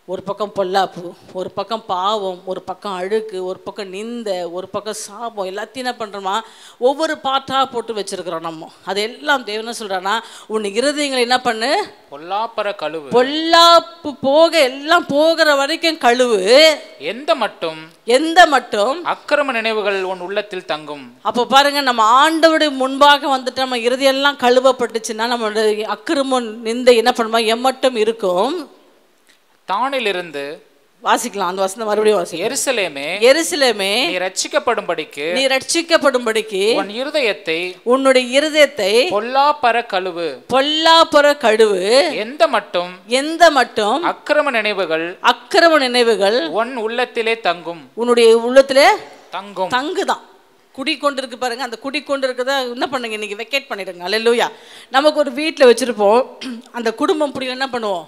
ஒரு பக்கம் பொல்லாப்பு ஒரு பக்கம் பாவம் ஒரு பக்கம் அழுக்கு ஒரு பக்கம் நிந்த ஒரு பக்கம் சாபம் எல்லாத்தையும் என்ன பண்ணுறோமா ஒவ்வொரு பாட்டாக போட்டு வச்சிருக்கிறோம் நம்ம அதெல்லாம் தேவன் என்ன சொல்கிறான்னா உன் இருதயங்களை என்ன பண்ணு பொல்லாப்பர கழுவு பொல்லாப்பு போக எல்லாம் போகிற வரைக்கும் கழுவு எந்த மட்டும் எந்த மட்டும் அக்கிரம நினைவுகள் உன் உள்ளத்தில் தங்கும் அப்போ பாருங்க நம்ம ஆண்டவருடைய முன்பாக வந்துட்டு நம்ம இறுதியெல்லாம் கழுவப்பட்டுச்சுன்னா நம்மளுடைய அக்கிரமம் நிந்தை என்ன பண்ணுமா எம்மட்டும் இருக்கும் தானிலிருந்து வாசிக்கலாம் அந்த வசனம் மறுபடியும் வாசிக்கலாம் எருசலேமே எருசலேமே நீ ரட்சிக்கப்படும்படிக்கு நீ ரட்சிக்கப்படும்படிக்கு உன் இருதயத்தை உன்னுடைய இருதயத்தை பொல்லாப்பர கழுவு பொல்லாப்புற கழுவு எந்த மட்டும் எந்த மட்டும் அக்கிரம நினைவுகள் அக்கிரம நினைவுகள் உன் உள்ளத்திலே தங்கும் உன்னுடைய உள்ளத்துல தங்கும் தங்குதான் குடி கொண்டு இருக்கு பாருங்க அந்த குடி கொண்டு இருக்கத என்ன பண்ணுங்க இன்னைக்கு வெக்கேட் பண்ணிடுங்க அல்லேலூயா நமக்கு ஒரு வீட்டில் வச்சிருப்போம் அந்த குடும்பம் பிடிக்கும் என்ன பண்ணுவோம்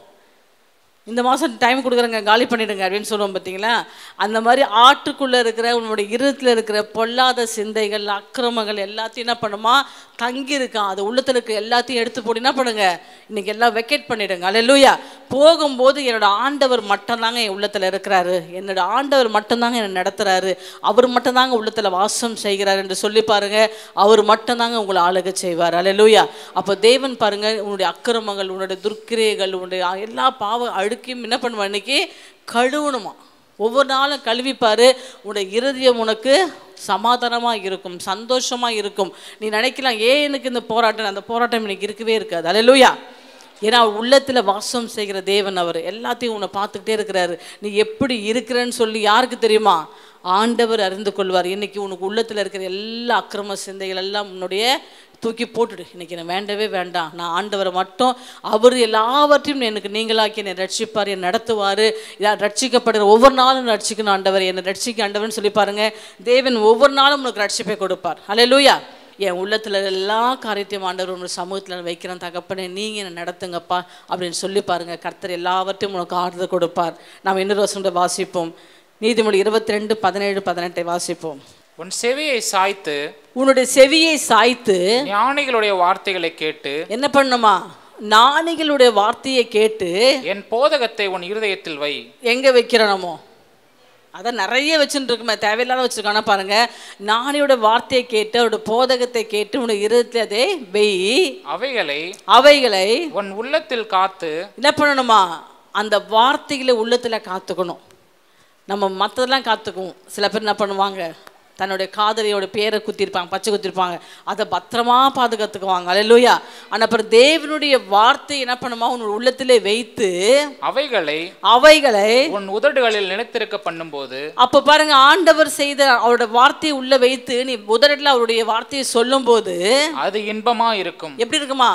இந்த மாதம் டைம் கொடுக்குறேங்க காலி பண்ணிடுங்க அப்படின்னு சொல்லுவோம் பார்த்தீங்களா அந்த மாதிரி ஆட்டுக்குள்ளே இருக்கிற உன்னுடைய இருத்தில் இருக்கிற பொல்லாத சிந்தைகள் அக்கிரமங்கள் எல்லாத்தையும் என்ன பண்ணுமா தங்கி இருக்கான் அது உள்ளத்தில் இருக்க எல்லாத்தையும் எடுத்து போட்டு என்ன பண்ணுங்க இன்னைக்கு எல்லாம் வெக்கேட் பண்ணிடுங்க அல்லேலூயா போகும்போது என்னோட ஆண்டவர் மட்டும்தாங்க என் உள்ளத்தில் இருக்கிறாரு என்னோட ஆண்டவர் மட்டும்தாங்க என்னை நடத்துறாரு அவர் மட்டும்தாங்க உள்ளத்தில் வாசம் செய்கிறார் என்று சொல்லி பாருங்க அவர் மட்டும்தாங்க உங்களை ஆளுக செய்வார் அல்லேலூயா அப்போ தேவன் பாருங்க உன்னுடைய அக்கிரமங்கள் உன்னுடைய துர்க்கிரைகள் உன்னுடைய எல்லா பாவ அழுக்கையும் என்ன பண்ணுவான் இன்னைக்கு கழுவணுமா ஒவ்வொரு நாளும் கழுவிப்பாரு உன்னுடைய இருதயம் உனக்கு சமாதானமாக இருக்கும் சந்தோஷமாக இருக்கும் நீ நினைக்கலாம் ஏன் எனக்கு இந்த போராட்டம் அந்த போராட்டம் எனக்கு இருக்கவே இருக்காது அல்லேலூயா ஏன்னா அவர் உள்ளத்தில் வாசம் செய்கிற தேவன் அவர் எல்லாத்தையும் உன்னை பார்த்துக்கிட்டே இருக்கிறாரு நீ எப்படி இருக்கிறேன்னு சொல்லி யாருக்கு தெரியுமா ஆண்டவர் அறிந்து கொள்வார் இன்னைக்கு உனக்கு உள்ளத்தில் இருக்கிற எல்லா அக்கிரம சிந்தைகள் எல்லாம் உன்னுடைய தூக்கி போட்டுடு இன்னைக்கு எனக்கு வேண்டவே வேண்டாம் நான் ஆண்டவரை மட்டும் அவர் எல்லாவற்றையும் எனக்கு நீங்களாக்கி என்னை ரட்சிப்பார் என்னை நடத்துவார் நான் ரட்சிக்கப்படுற ஒவ்வொரு நாளும் ரட்சிக்கணும் ஆண்டவர் என்னை ரட்சிக்க ஆண்டவர்னு சொல்லி பாருங்க தேவன் ஒவ்வொரு நாளும் உனக்கு ரட்சிப்பை கொடுப்பார் ஹalleluya என் உள்ளத்தில் எல்லா காரியத்தையும் ஆண்டவர் உங்கள் சமூகத்தில் வைக்கிறேன் தகப்பனே நீங்கள் என்னை நடத்துங்கப்பா அப்படின்னு சொல்லி பாருங்க கர்த்தர் எல்லாவற்றையும் உனக்கு ஆறுதல் கொடுப்பார் நாம் இன்னொரு வருஷம் வாசிப்போம் நீதிமொழி இருபத்தி ரெண்டு பதினேழு பதினெட்டை வாசிப்போம் உன் செவியை சாய்த்து உன்னுடைய செவியை சாய்த்து ஞானிகளுடைய வார்த்தைகளை கேட்டு என்ன பண்ணுமா ஞானிகளுடைய வார்த்தையை கேட்டு என் போதகத்தை உன் இருதயத்தில் வை எங்க வைக்கிறோம் நம்ம அதான் நிறைய வச்சுட்டு இருக்குமே தேவையில்லாத வச்சிருக்கானா பாருங்க ஞானியோட வார்த்தையை கேட்டு அவரோட போதகத்தை கேட்டு உன்னுடைய இருதயத்தில் அதை வெய் அவைகளை அவைகளை உன் உள்ளத்தில் காத்து என்ன பண்ணணுமா அந்த வார்த்தைகளை உள்ளத்தில் காத்துக்கணும் நம்ம மற்றதெல்லாம் காத்துக்குவோம் சில பேர் என்ன பண்ணுவாங்க தன்னுடைய காதலியோட பேரை குத்திருப்பாங்க பச்சை குத்திருப்பாங்க அதை பத்திரமா பாதுகாத்துக்குவாங்க அல்லேலூயா ஆனால் அப்புறம் தேவனுடைய வார்த்தை என்ன பண்ணுமா உன் உள்ளத்திலே வைத்து அவைகளை அவைகளை உன் உதடுகளில் நிலைத்திருக்க பண்ணும்போது அப்போ பாருங்க ஆண்டவர் செய்த அவரோட வார்த்தையை உள்ள வைத்து நீ முதலில் அவருடைய வார்த்தையை சொல்லும்போது அது இன்பமா இருக்கும் எப்படி இருக்குமா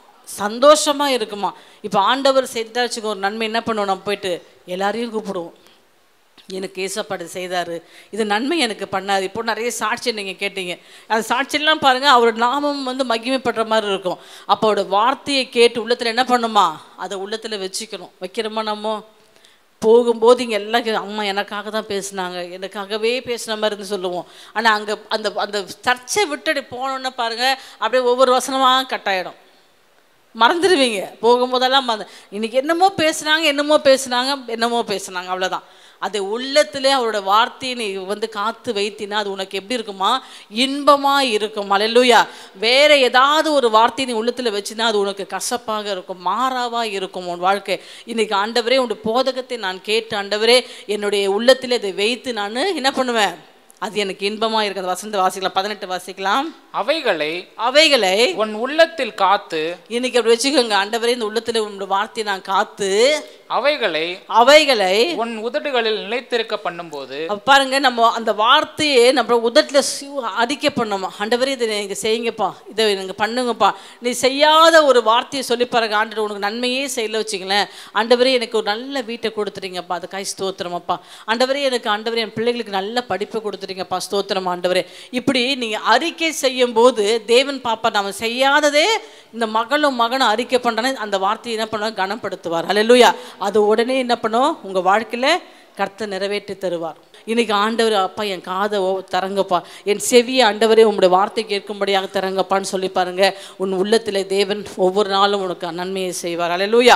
சந்தோஷமா இருக்குமா இப்போ ஆண்டவர் செய்தா வச்சுக்கோ ஒரு நன்மை என்ன பண்ணுவோம் நம்ம போயிட்டு எல்லாரையும் கூப்பிடுவோம் எனக்கு ஏசப்பாடு செய்தார் இது நன்மை எனக்கு பண்ணாரு இப்போ நிறைய சாட்சி நீங்கள் கேட்டீங்க அந்த சாட்சியெல்லாம் பாருங்கள் அவரோட நாமம் வந்து மகிமைப்படுற மாதிரி இருக்கும் அப்போ அவரோட வார்த்தையை கேட்டு உள்ளத்தில் என்ன பண்ணுமா அதை உள்ளத்தில் வச்சுக்கணும் வைக்கிறோமா நம்ம போகும்போது இங்கே எல்லாம் கே- அம்மா எனக்காக தான் பேசுனாங்க எனக்காகவே பேசுன மாதிரி இருந்து சொல்லுவோம் ஆனால் அங்கே அந்த அந்த சர்ச்சை விட்டுட்டு போனோன்னே பாருங்கள் அப்படியே ஒவ்வொரு வசனமாக கட் ஆயிடும் மறந்துடுவீங்க போகும்போதெல்லாம் மறந்து இன்னைக்கு என்னமோ பேசுனாங்க என்னமோ பேசுனாங்க என்னமோ பேசுனாங்க அவ்வளோதான் அதை உள்ளத்திலே அவரோட வார்த்தையை நீ வந்து காத்து வைத்தினா அது உனக்கு எப்படி இருக்குமா இன்பமா இருக்கும் அல்லேலூயா வேற ஏதாவது ஒரு வார்த்தையை நீ உள்ளத்துல வச்சுனா அது உனக்கு கசப்பாக இருக்கும் மாறாவா இருக்கும் உன் வாழ்க்கை இன்னைக்கு ஆண்டவரே உன் போதகத்தை நான் கேட்டு ஆண்டவரே என்னுடைய உள்ளத்தில் இதை வைத்து நான் என்ன பண்ணுவேன் அது எனக்கு இன்பமா இருக்கு அந்த வசந்த வாசிக்கலாம் பதினெட்டு வாசிக்கலாம் அவைகளை அவைகளை உன் உள்ளத்தில் காத்து இன்னைக்கு அப்படி வச்சுக்கோங்க ஆண்டவரே இந்த உள்ளத்துல உன்னோட வார்த்தையை நான் காத்து அவைகளை அவைகளை உன் உதடுகளில் நிலைத்திருக்க பண்ணும்போது அப்ப பாருங்க நம்ம அந்த வார்த்தையை நம்ம உதட்டுல சிவ- அடிக்க பண்ணோமா ஆண்டவரே இதை நீங்க செய்யுங்கப்பா இதை நீங்க பண்ணுங்கப்பா நீ செய்யாத ஒரு வார்த்தையை சொல்லி பாருங்க ஆண்டவர் உனக்கு நன்மையே செய்யல வச்சுங்களேன் ஆண்டவரே எனக்கு ஒரு நல்ல வீட்டை கொடுத்துறீங்கப்பா அது கை ஸ்தோத்திரமப்பா ஆண்டவரே எனக்கு ஆண்டவரே என் பிள்ளைகளுக்கு நல்ல படிப்பை கொடுத்துறீங்கப்பா ஸ்தோத்திரம் ஆண்டவரே இப்படி நீங்க அறிக்கை செய்யும் போது தேவன் பாப்பா நம்ம செய்யாததே இந்த மகளும் மகனும் அறிக்கை பண்றானே அந்த வார்த்தையை என்ன பண்ணுவார் கனப்படுத்துவார் அல்லேலூயா அது உடனே என்ன பண்ணும் உங்க வாழ்க்கையில கர்த்தர் நிறைவேற்றி தருவார் இன்னைக்கு ஆண்டவர் அப்பா என் காதை ஓ தரங்கப்பா என் செவியை ஆண்டவரே உங்களுடைய வார்த்தை கேட்கும்படியாக தரங்கப்பான்னு சொல்லி பாருங்க உன் உள்ளத்தில் தேவன் ஒவ்வொரு நாளும் உனக்கு நன்மையை செய்வார் அல்லேலூயா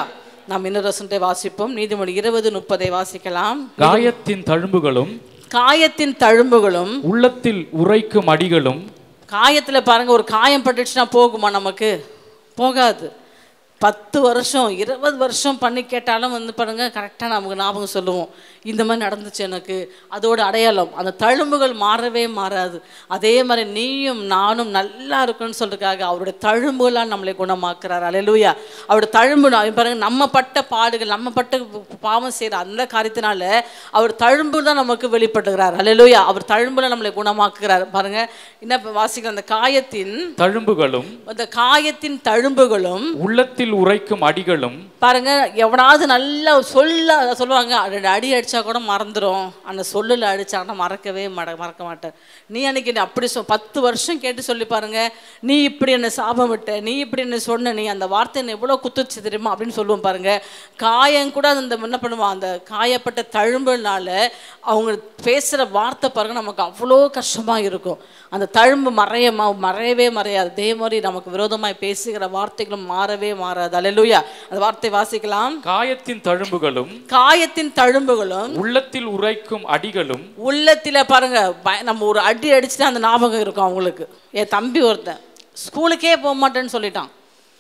நாம் இன்னொரு வசனத்தை வாசிப்போம் நீதிமொழி இருபது முப்பதை வாசிக்கலாம் காயத்தின் தழும்புகளும் காயத்தின் தழும்புகளும் உள்ளத்தில் உரைக்கும் அடிகளும் காயத்தில் பாருங்க ஒரு காயம் பட்டுச்சுன்னா போகுமா நமக்கு போகாது பத்து வருஷம் இருபது வருஷம் பண்ணி கேட்டாலும் வந்து பாருங்க கரெக்டாக நமக்கு ஞாபகம் சொல்லுவோம் இந்த மாதிரி நடந்துச்சு எனக்கு அதோட அடையாளம் அந்த தழும்புகள் மாறவே மாறாது அதே மாதிரி நீயும் நானும் நல்லா இருக்கணும்னு சொல்றதுக்காக அவருடைய தழும்புகளால் நம்மளை குணமாக்குறார் அலையலூயா அவருடைய தழும்பு நான் பாருங்க நம்ம பட்ட பாடுகள் நம்ம பட்ட பாவம் செய்கிற அந்த காரியத்தினால அவர் தழும்பு தான் நமக்கு வெளிப்படுகிறார் அலையலூயா அவர் தழும்புல நம்மளை குணமாக்குகிறார் பாருங்க என்ன இப்ப வாசிக்கிற அந்த காயத்தின் தழும்புகளும் அந்த காயத்தின் தழும்புகளும் உள்ளத்தில் உரைக்கும் அடிகளும் பாருங்க எவனாவது நல்லா சொல்ல சொல்லுவாங்க ரெண்டு அடி அடிச்சா கூட மறந்துடும் அந்த சொல்லில் அடிச்சாங்கன்னா மறக்கவே மட மறக்க மாட்டேன் நீ அன்னைக்கு நீ அப்படி சொ பத்து வருஷம் கேட்டு சொல்லி பாருங்க நீ இப்படி என்னை சாபம் விட்ட நீ இப்படி என்ன சொன்ன நீ அந்த வார்த்தை என்ன எவ்வளோ குத்துச்சு தெரியுமா அப்படின்னு சொல்லுவோம் பாருங்க காயம் கூட அந்த என்ன பண்ணுவான் அந்த காயப்பட்ட தழும்புனால அவங்க பேசுகிற வார்த்தை பாருங்க நமக்கு அவ்வளோ கஷ்டமாக இருக்கும் அந்த தழும்பு மறைய ம- மறையவே மறையாது அதே மாதிரி நமக்கு விரோதமாய் பேசுகிற வார்த்தைகளும் மாறவே மாறாது அல்லேலூயா அந்த வார்த்தை வாசிக்கலாம் காயத்தின் தழும்புகளும் காயத்தின் தழும்புகளும் உள்ளத்தில் உரைக்கும் அடிகளும் உள்ளத்தில் பாருங்க பய- நம்ம ஒரு அடி அடிச்சுட்டு அந்த ஞாபகம் இருக்கும் அவங்களுக்கு என் தம்பி ஒருத்தன் ஸ்கூலுக்கே போக மாட்டேன்னு சொல்லிட்டான்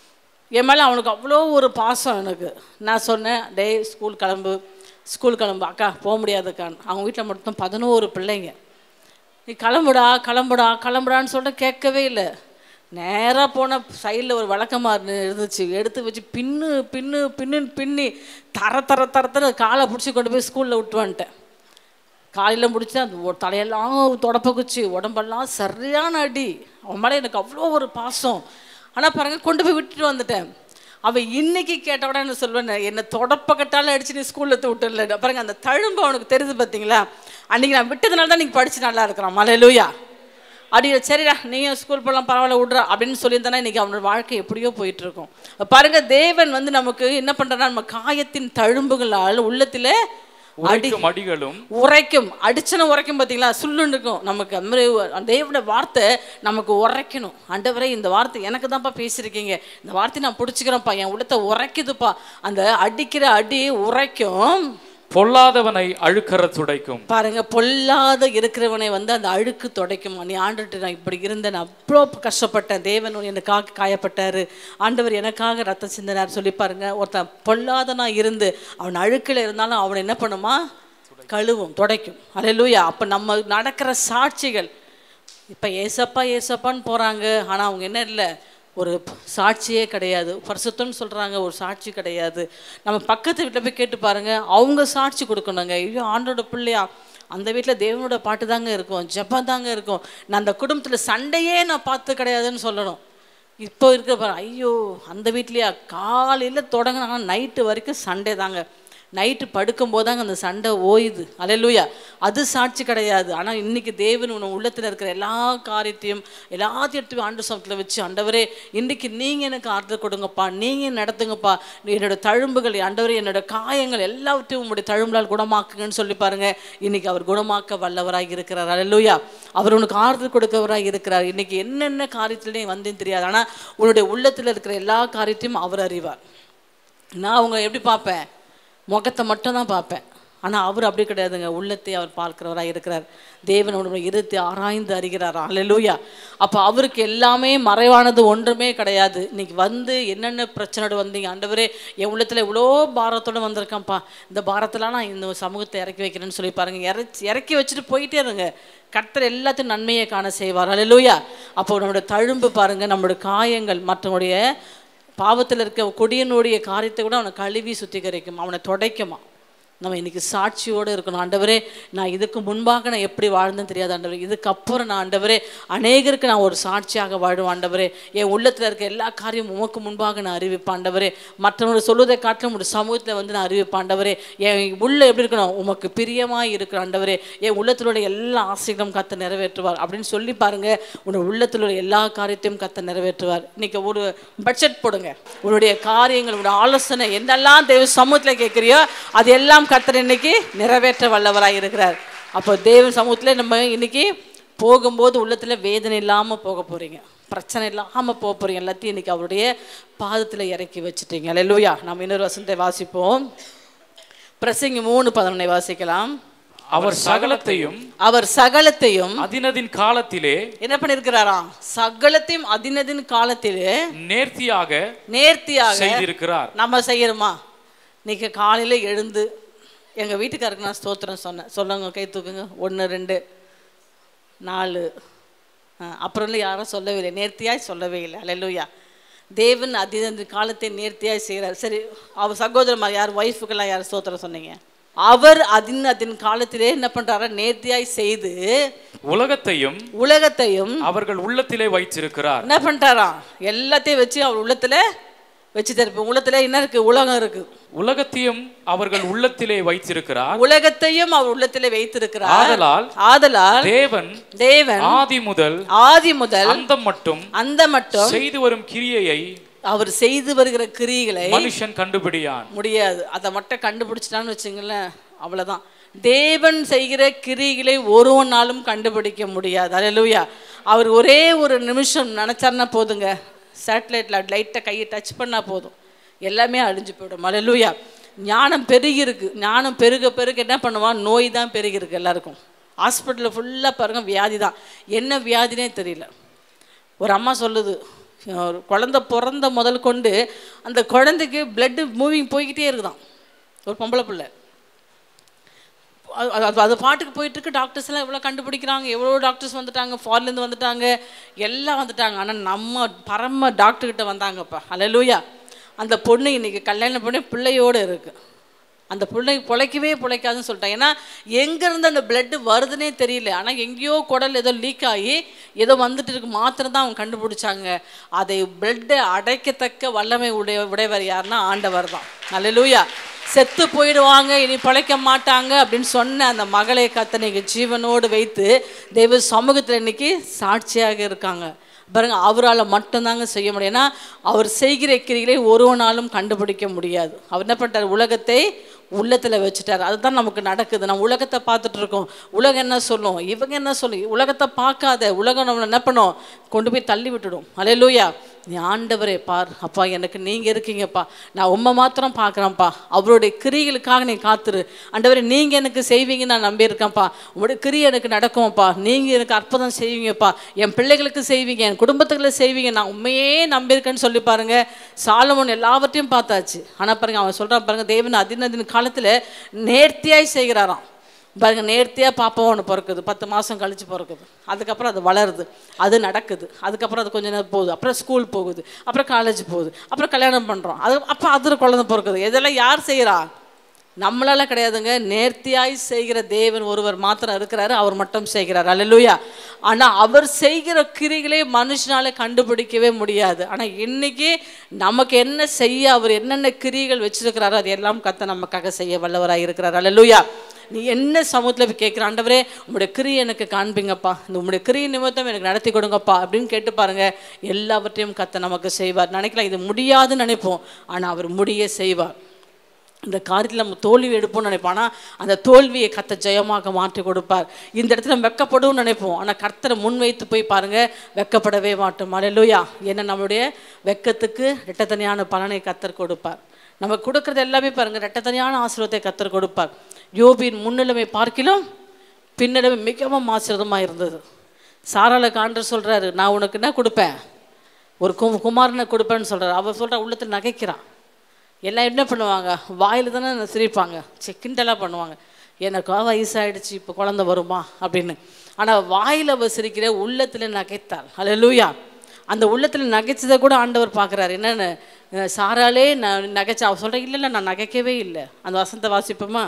என் மேலே அவனுக்கு அவ்வளோ ஒரு பாசம் எனக்கு நான் சொன்னேன் டேய் ஸ்கூல் கிளம்பு ஸ்கூல் கிளம்பு அக்கா போக முடியாதுக்கான்னு அவங்க வீட்டில் மட்டும் பதினோரு பிள்ளைங்க நீ கிளம்புடா கிளம்புடா கிளம்புடான்னு சொல்லிட்டு கேட்கவே இல்லை நேராக போன சைடில் ஒரு விளக்கமாறு இருந்துச்சு எடுத்து வச்சு பின்னு பின்னு பின்னுன்னு பின்னி தர தர தர தர காலை பிடிச்சி கொண்டு போய் ஸ்கூலில் விட்டு வந்துட்டேன் காலையில் முடிச்சு அந்த ஒ- தலையெல்லாம் தொடப்ப குச்சி உடம்பெல்லாம் சரியான அடி அவன் மேலே எனக்கு அவ்வளோ ஒரு பாசம் ஆனால் பாருங்க கொண்டு போய் விட்டுட்டு வந்துட்டேன் அவன் இன்னைக்கு கேட்டவுடனே என்ன சொல்வேன் என்னை தொடப்ப கட்டால அடிச்சு நீ ஸ்கூலில் விட்டுல பாருங்க அந்த தழும்பு அவனுக்கு தெரியுது பார்த்தீங்களா அன்னைக்கு நான் விட்டதுனால தான் நீங்கள் படிச்சு நல்லா இருக்கிறான் மலையிலூயா அப்படி சரிடா நீயும் ஸ்கூல் போகலாம் பரவாயில்ல விட்றா அப்படின்னு சொல்லியிருந்தானே இன்னைக்கு அவனோட வாழ்க்கை எப்படியோ போயிட்டு இருக்கும் பாருங்க தேவன் வந்து நமக்கு என்ன பண்றாருன்னா நம்ம காயத்தின் தழும்புகளால் உள்ளத்திலே அடி உரைக்கும் அடிகளும் உரைக்கும் அடிச்சன உரைக்கும் பார்த்தீங்களா சுள்ளுன்னு இருக்கும் நமக்கு அந்த மாதிரி அந்த தேவனோட வார்த்தை நமக்கு உரைக்கணும் ஆண்டவரே இந்த வார்த்தை எனக்கு தான்ப்பா பேசியிருக்கீங்க இந்த வார்த்தை நான் பிடிச்சிக்கிறேன்ப்பா என் உள்ளத்தை உரைக்குதுப்பா அந்த அடிக்கிற அடி உரைக்கும் பொல்லாதவனை அழுக்கற துடைக்கும் பாருங்க பொல்லாத இருக்கிறவனை வந்து அந்த அழுக்கு துடைக்கும் நீ ஆண்டுட்டு நான் இப்படி இருந்தேன் நான் அவ்வளோ கஷ்டப்பட்டேன் தேவன் எனக்காக காயப்பட்டாரு ஆண்டவர் எனக்காக ரத்த சிந்தினார் சொல்லி பாருங்க ஒருத்தன் பொல்லாதனா இருந்து அவன் அழுக்கில் இருந்தாலும் அவனை என்ன பண்ணுமா கழுவும் துடைக்கும் அல்லேலூயா அப்போ நம்ம நடக்கிற சாட்சிகள் இப்போ ஏசப்பா ஏசப்பான்னு போகிறாங்க ஆனால் அவங்க என்ன இல்லை ஒரு சாட்சியே கிடையாது பரிசுத்தம்னு சொல்கிறாங்க ஒரு சாட்சி கிடையாது நம்ம பக்கத்து வீட்டில் போய் கேட்டு பாருங்க அவங்க சாட்சி கொடுக்கணுங்க ஐயோ ஆண்டோட பிள்ளையா அந்த வீட்டில் தேவனோட பாட்டு தாங்க இருக்கும் ஜெபம் தாங்க இருக்கும் நான் அந்த குடும்பத்தில் சண்டையே நான் பார்த்து கிடையாதுன்னு சொல்லணும் இப்போ இருக்கிற பாரு ஐயோ அந்த வீட்லையா காலையில் தொடங்கினாங்க நைட்டு வரைக்கும் சண்டே தாங்க நைட்டு படுக்கும்போது தாங்க அந்த சண்டை ஓயுது அலையலூயா அது சாட்சி கிடையாது ஆனால் இன்னைக்கு தேவன் உன் உள்ளத்தில் இருக்கிற எல்லா காரியத்தையும் எல்லாத்தையும் எடுத்து போய் ஆண்டு சமத்தில் வச்சு ஆண்டவரே இன்னைக்கு நீங்கள் எனக்கு ஆறுதல் கொடுங்கப்பா நீங்கள் நடத்துங்கப்பா என்னோட தழும்புகள் ஆண்டவரே என்னோட காயங்கள் எல்லாவற்றையும் உங்களுடைய தழும்புலால் குணமாக்குங்கன்னு சொல்லி பாருங்க இன்னைக்கு அவர் குணமாக்க வல்லவராக இருக்கிறார் அலையலூயா அவர் உனக்கு ஆறுதல் கொடுக்கவராக இருக்கிறார் இன்னைக்கு என்னென்ன காரியத்தில் நீ வந்தேன்னு தெரியாது ஆனால் உன்னுடைய உள்ளத்தில் இருக்கிற எல்லா காரியத்தையும் அவர் அறிவார் நான் அவங்க எப்படி பார்ப்பேன் முகத்தை மட்டும் தான் பார்ப்பேன் ஆனால் அவர் அப்படி கிடையாதுங்க உள்ளத்தை அவர் பார்க்கிறவராக இருக்கிறார் தேவன் அவனுடைய இருத்தை ஆராய்ந்து அறிகிறார் அல்லேலூயா அப்போ அவருக்கு எல்லாமே மறைவானது ஒன்றுமே கிடையாது இன்னைக்கு வந்து என்னென்ன பிரச்சனையோட வந்தீங்க ஆண்டவரே என் உள்ளத்தில் இவ்வளோ பாரத்தோடு வந்திருக்கேன்ப்பா இந்த பாரத்தெல்லாம் நான் இந்த சமூகத்தை இறக்கி வைக்கிறேன்னு சொல்லி பாருங்க இறச்சி இறக்கி வச்சுட்டு போயிட்டே இருங்க கர்த்தர் எல்லாத்தையும் நன்மையை காண செய்வார் அல்லேலூயா அப்போ நம்மளோட தழும்பு பாருங்க நம்மளுடைய காயங்கள் மற்றவங்களுடைய பாவத்தில் இருக்க கொடியனுடைய காரியத்தை கூட அவனை கழுவி சுத்திகரிக்கும் அவனை துடைக்குமா நம்ம இன்னைக்கு சாட்சியோடு இருக்கணும் ஆண்டவரே நான் இதுக்கு முன்பாக நான் எப்படி வாழ்ந்தேன்னு தெரியாது ஆண்டவரே இதுக்கப்புறம் நான் ஆண்டவரே அநேகருக்கு நான் ஒரு சாட்சியாக வாழும் ஆண்டவரே என் உள்ளத்தில் இருக்க எல்லா காரியமும் உமக்கு முன்பாக நான் அறிவிப்பேன் ஆண்டவரே மற்றவங்க சொல்வதை காட்டிலும் ஒரு சமூகத்தில் வந்து நான் அறிவிப்பேன் ஆண்டவரே என் உள்ள எப்படி இருக்கணும் உமக்கு பிரியமாக இருக்கிற ஆண்டவரே என் உள்ளத்திலுள்ள எல்லா ஆசைகளும் கத்த நிறைவேற்றுவார் அப்படின்னு சொல்லி பாருங்க உன்னோட உள்ளத்தில் உள்ள எல்லா காரியத்தையும் கத்த நிறைவேற்றுவார் இன்னைக்கு ஒரு பட்ஜெட் போடுங்க உன்னுடைய காரியங்கள் உன்னுடைய ஆலோசனை என்னெல்லாம் தேவ சமூகத்தில் கேட்குறியோ அது எல்லாம் கத்தர் இன்னைக்கு நிறைவேற்ற வல்லவராக இருக்கிறார் அப்போ தேவன் சமூகத்தில் நம்ம இன்னைக்கு போகும்போது உள்ளத்தில் வேதனை இல்லாமல் போக போகிறீங்க பிரச்சனை இல்லாமல் போக போகிறீங்க எல்லாத்தையும் இன்னைக்கு அவருடைய பாதத்தில் இறக்கி வச்சுட்டீங்க அல்லேலூயா நம்ம இன்னொரு வசனத்தை வாசிப்போம் பிரசங்கி மூணு பதினொன்னை வாசிக்கலாம் அவர் சகலத்தையும் அவர் சகலத்தையும் அதினதின் காலத்திலே என்ன பண்ணிருக்கிறாராம் சகலத்தையும் அதினதின் காலத்திலே நேர்த்தியாக நேர்த்தியாக செய்திருக்கிறார் நம்ம செய்யணுமா இன்னைக்கு காலையில் எழுந்து எங்கள் வீட்டுக்காருக்கு நான் ஸ்தோத்திரம் சொன்னேன் சொல்லுங்க கை தூக்குங்க ஒன்று ரெண்டு நாலு ஆ, அப்புறம் இல்லை யாரும் சொல்லவே இல்லை நேர்த்தியாய் சொல்லவே இல்லை அல்லேலூயா தேவன் அதின காலத்தை நேர்த்தியாய் செய்கிறார் சரி அவர் சகோதரமா யார் ஒய்ஃபுக்கெல்லாம் யார் ஸ்தோத்திரம் சொன்னீங்க அவர் அதின் அதின் காலத்திலே என்ன பண்றாரா நேர்த்தியாய் செய்து உலகத்தையும் உலகத்தையும் அவர்கள் உள்ளத்திலே வைத்திருக்கிறார் என்ன பண்ணிட்டாராம் எல்லாத்தையும் வச்சு அவர் உள்ளத்துல வச்சு தருப்போம் உள்ளத்துல என்ன இருக்கு உலகம் இருக்கு உலகத்தையும் அவர்கள் உள்ளத்திலே வைத்திருக்கிறார் உலகத்தையும் அவர் உள்ளத்திலே வைத்திருக்கிறார் ஆதலால் ஆதலால் தேவன் தேவன் ஆதி முதல் ஆதி முதல் அந்த மட்டும் அந்த மட்டும் செய்து வரும் கிரியையை அவர் செய்து வருகிற கிரிகளை மனுஷன் கண்டுபிடியான் முடியாது அதை மட்டும் கண்டுபிடிச்சிட்டான்னு வச்சுங்களேன் அவ்வளவுதான் தேவன் செய்கிற கிரிகளை ஒருவனாலும் கண்டுபிடிக்க முடியாது அல்லேலூயா அவர் ஒரே ஒரு நிமிஷம் நினைச்சாருன்னா போதுங்க சேட்டலைட்ல லைட்டை கையை டச் பண்ணா போதும் எல்லாமே அழிஞ்சு போயிடும் அல்லேலூயா ஞானம் பெருகி இருக்கு ஞானம் பெருக பெருக என்ன பண்ணுவான் நோய் தான் பெருகி இருக்கு எல்லாருக்கும் ஹாஸ்பிட்டலில் ஃபுல்லாக பாருங்க வியாதி தான் என்ன வியாதினே தெரியல ஒரு அம்மா சொல்லுது ஒரு குழந்தை பிறந்த முதல் கொண்டு அந்த குழந்தைக்கு பிளட்டு மூவிங் போய்கிட்டே இருக்குதாம் ஒரு பொம்பளை பிள்ளை அது- அது அது பாட்டுக்கு போயிட்டு இருக்கு டாக்டர்ஸ் எல்லாம் எவ்வளோ கண்டுபிடிக்கிறாங்க எவ்வளோ டாக்டர்ஸ் வந்துட்டாங்க ஃபாரின்லேருந்து வந்துட்டாங்க எல்லாம் வந்துட்டாங்க ஆனால் நம்ம பரம டாக்டர்கிட்ட வந்தாங்கப்பா அல்லேலூயா அந்த பொண்ணு இன்னைக்கு கல்யாணம் பண்ணி பிள்ளையோடு இருக்கு அந்த பிள்ளை பிழைக்கவே பிழைக்காதுன்னு சொல்லிட்டாங்க ஏன்னா எங்கேருந்து அந்த பிளட்டு வருதுன்னே தெரியல ஆனால் எங்கேயோ குடல் ஏதோ லீக் ஆகி ஏதோ வந்துட்டு இருக்கு மாத்திரம் தான் அவங்க கண்டுபிடிச்சாங்க அதை பிளட்டை அடைக்கத்தக்க வல்லமை உடைய உடையவர் யாருன்னா ஆண்டவர் தான் அல்லேலூயா செத்து போயிடுவாங்க இனி பிழைக்க மாட்டாங்க அப்படின்னு சொன்ன அந்த மகளை கத்தனைக்கு ஜீவனோடு வைத்து தெய்வ சமூகத்தில் இன்னைக்கு சாட்சியாக இருக்காங்க பாருங்க அவரால் மட்டும்தாங்க செய்ய முடியும் ஏன்னா அவர் செய்கிற கிரிகளை ஒருவனாலும் கண்டுபிடிக்க முடியாது அவர் என்ன பண்ணிட்டார் உலகத்தை உள்ளத்தில் வச்சுட்டார் அதுதான் நமக்கு நடக்குது நம்ம உலகத்தை பார்த்துட்டு இருக்கோம் உலகம் என்ன சொல்லும் இவங்க என்ன சொல்லும் உலகத்தை பார்க்காத உலகம் நம்மளை என்ன பண்ணும் கொண்டு போய் தள்ளி விட்டுடும் அலையலூயா நீ ஆண்டவரே பார் அப்பா எனக்கு நீங்கள் இருக்கீங்கப்பா நான் உம்மை மாத்திரம் பார்க்குறேன்ப்பா அவருடைய கிரிகளுக்காக நீ காத்துரு ஆண்டவரே நீங்கள் எனக்கு செய்வீங்கன்னு நான் நம்பியிருக்கேன்ப்பா உங்களுடைய கிரி எனக்கு நடக்கும்ப்பா நீங்கள் எனக்கு அற்புதம் செய்வீங்கப்பா என் பிள்ளைகளுக்கு செய்வீங்க என் குடும்பத்துக்குள்ள செய்வீங்க நான் உண்மையே நம்பியிருக்கேன்னு சொல்லி பாருங்க சாலமோன் எல்லாவற்றையும் பார்த்தாச்சு ஆனால் பாருங்க அவன் சொல்கிறான் பாருங்க தேவன் அதினதின் காலத்தில் நேர்த்தியாய் செய்கிறாராம் பாருங்க நேர்த்தியாக பாப்பா ஒன்று பிறக்குது பத்து மாதம் கழிச்சு பிறக்குது அதுக்கப்புறம் அது வளருது அது நடக்குது அதுக்கப்புறம் அது கொஞ்ச நேரம் போகுது அப்புறம் ஸ்கூல் போகுது அப்புறம் காலேஜ் போகுது அப்புறம் கல்யாணம் பண்ணுறோம் அது அப்போ அதில் குழந்தை பிறக்குது இதெல்லாம் யார் செய்கிறா நம்மளால கிடையாதுங்க நேர்த்தியாய் செய்கிற தேவன் ஒருவர் மாத்திரம் இருக்கிறாரு அவர் மட்டும் செய்கிறார் அல்லேலூயா ஆனா அவர் செய்கிற கிரிகளை மனுஷனால கண்டுபிடிக்கவே முடியாது ஆனா இன்னைக்கு நமக்கு என்ன செய்ய அவர் என்னென்ன கிரிகள் வச்சிருக்கிறாரோ அது எல்லாம் கத்த நமக்காக செய்ய வல்லவராய் இருக்கிறார் அல்லேலூயா நீ என்ன சமூகத்தில் போய் கேட்குற ஆண்டவரே உங்களுடைய கிரி எனக்கு காண்பீங்கப்பா இந்த உங்களுடைய கிரி நிமித்தம் எனக்கு நடத்தி கொடுங்கப்பா அப்படின்னு கேட்டு பாருங்க எல்லாவற்றையும் கத்த நமக்கு செய்வார் நினைக்கலாம் இது முடியாதுன்னு நினைப்போம் ஆனா அவர் முடிய செய்வார் இந்த காரியத்தில் நம்ம தோல்வி எடுப்போம்னு நினைப்போம் ஆனால் அந்த தோல்வியை கத்த ஜெயமாக மாற்றி கொடுப்பார் இந்த இடத்துல நம்ம வெக்கப்படும்னு நினைப்போம் ஆனால் கர்த்தரை முன்வைத்து போய் பாருங்க வெக்கப்படவே மாட்டோம் அலையிலூயா ஏன்னா நம்மளுடைய வெக்கத்துக்கு ரெட்டத்தனியான பலனை கத்தர் கொடுப்பார் நம்ம கொடுக்கறது எல்லாமே பாருங்க ரெட்டத்தனியான ஆசீர்வாதத்தை கத்தர் கொடுப்பார் யோபின் முன்னிலைமை பார்க்கிலும் பின்னிலைமை மிகவும் ஆசீர்வாதமாக இருந்தது சாரால காண்டர் சொல்றாரு நான் உனக்கு என்ன கொடுப்பேன் ஒரு கு குமாரனை கொடுப்பேன்னு சொல்றாரு அவர் சொல்ற உள்ளத்தில் நகைக்கிறான் எல்லாம் என்ன பண்ணுவாங்க வாயில் தானே சிரிப்பாங்க சே கிண்டலாக பண்ணுவாங்க எனக்கு வயசாயிடுச்சு இப்போ குழந்தை வருமா அப்படின்னு ஆனால் வாயில் அவர் சிரிக்கிற உள்ளத்தில் நகைத்தாள் அல்லேலூயா அந்த உள்ளத்தில் நகைச்சதை கூட ஆண்டவர் பார்க்குறாரு என்னென்னு அஹ் சாராலே நான் நகைச்சா அவ சொல்கிறேன் இல்லை இல்லை நான் நகைக்கவே இல்லை அந்த வசந்த வாசிப்போமா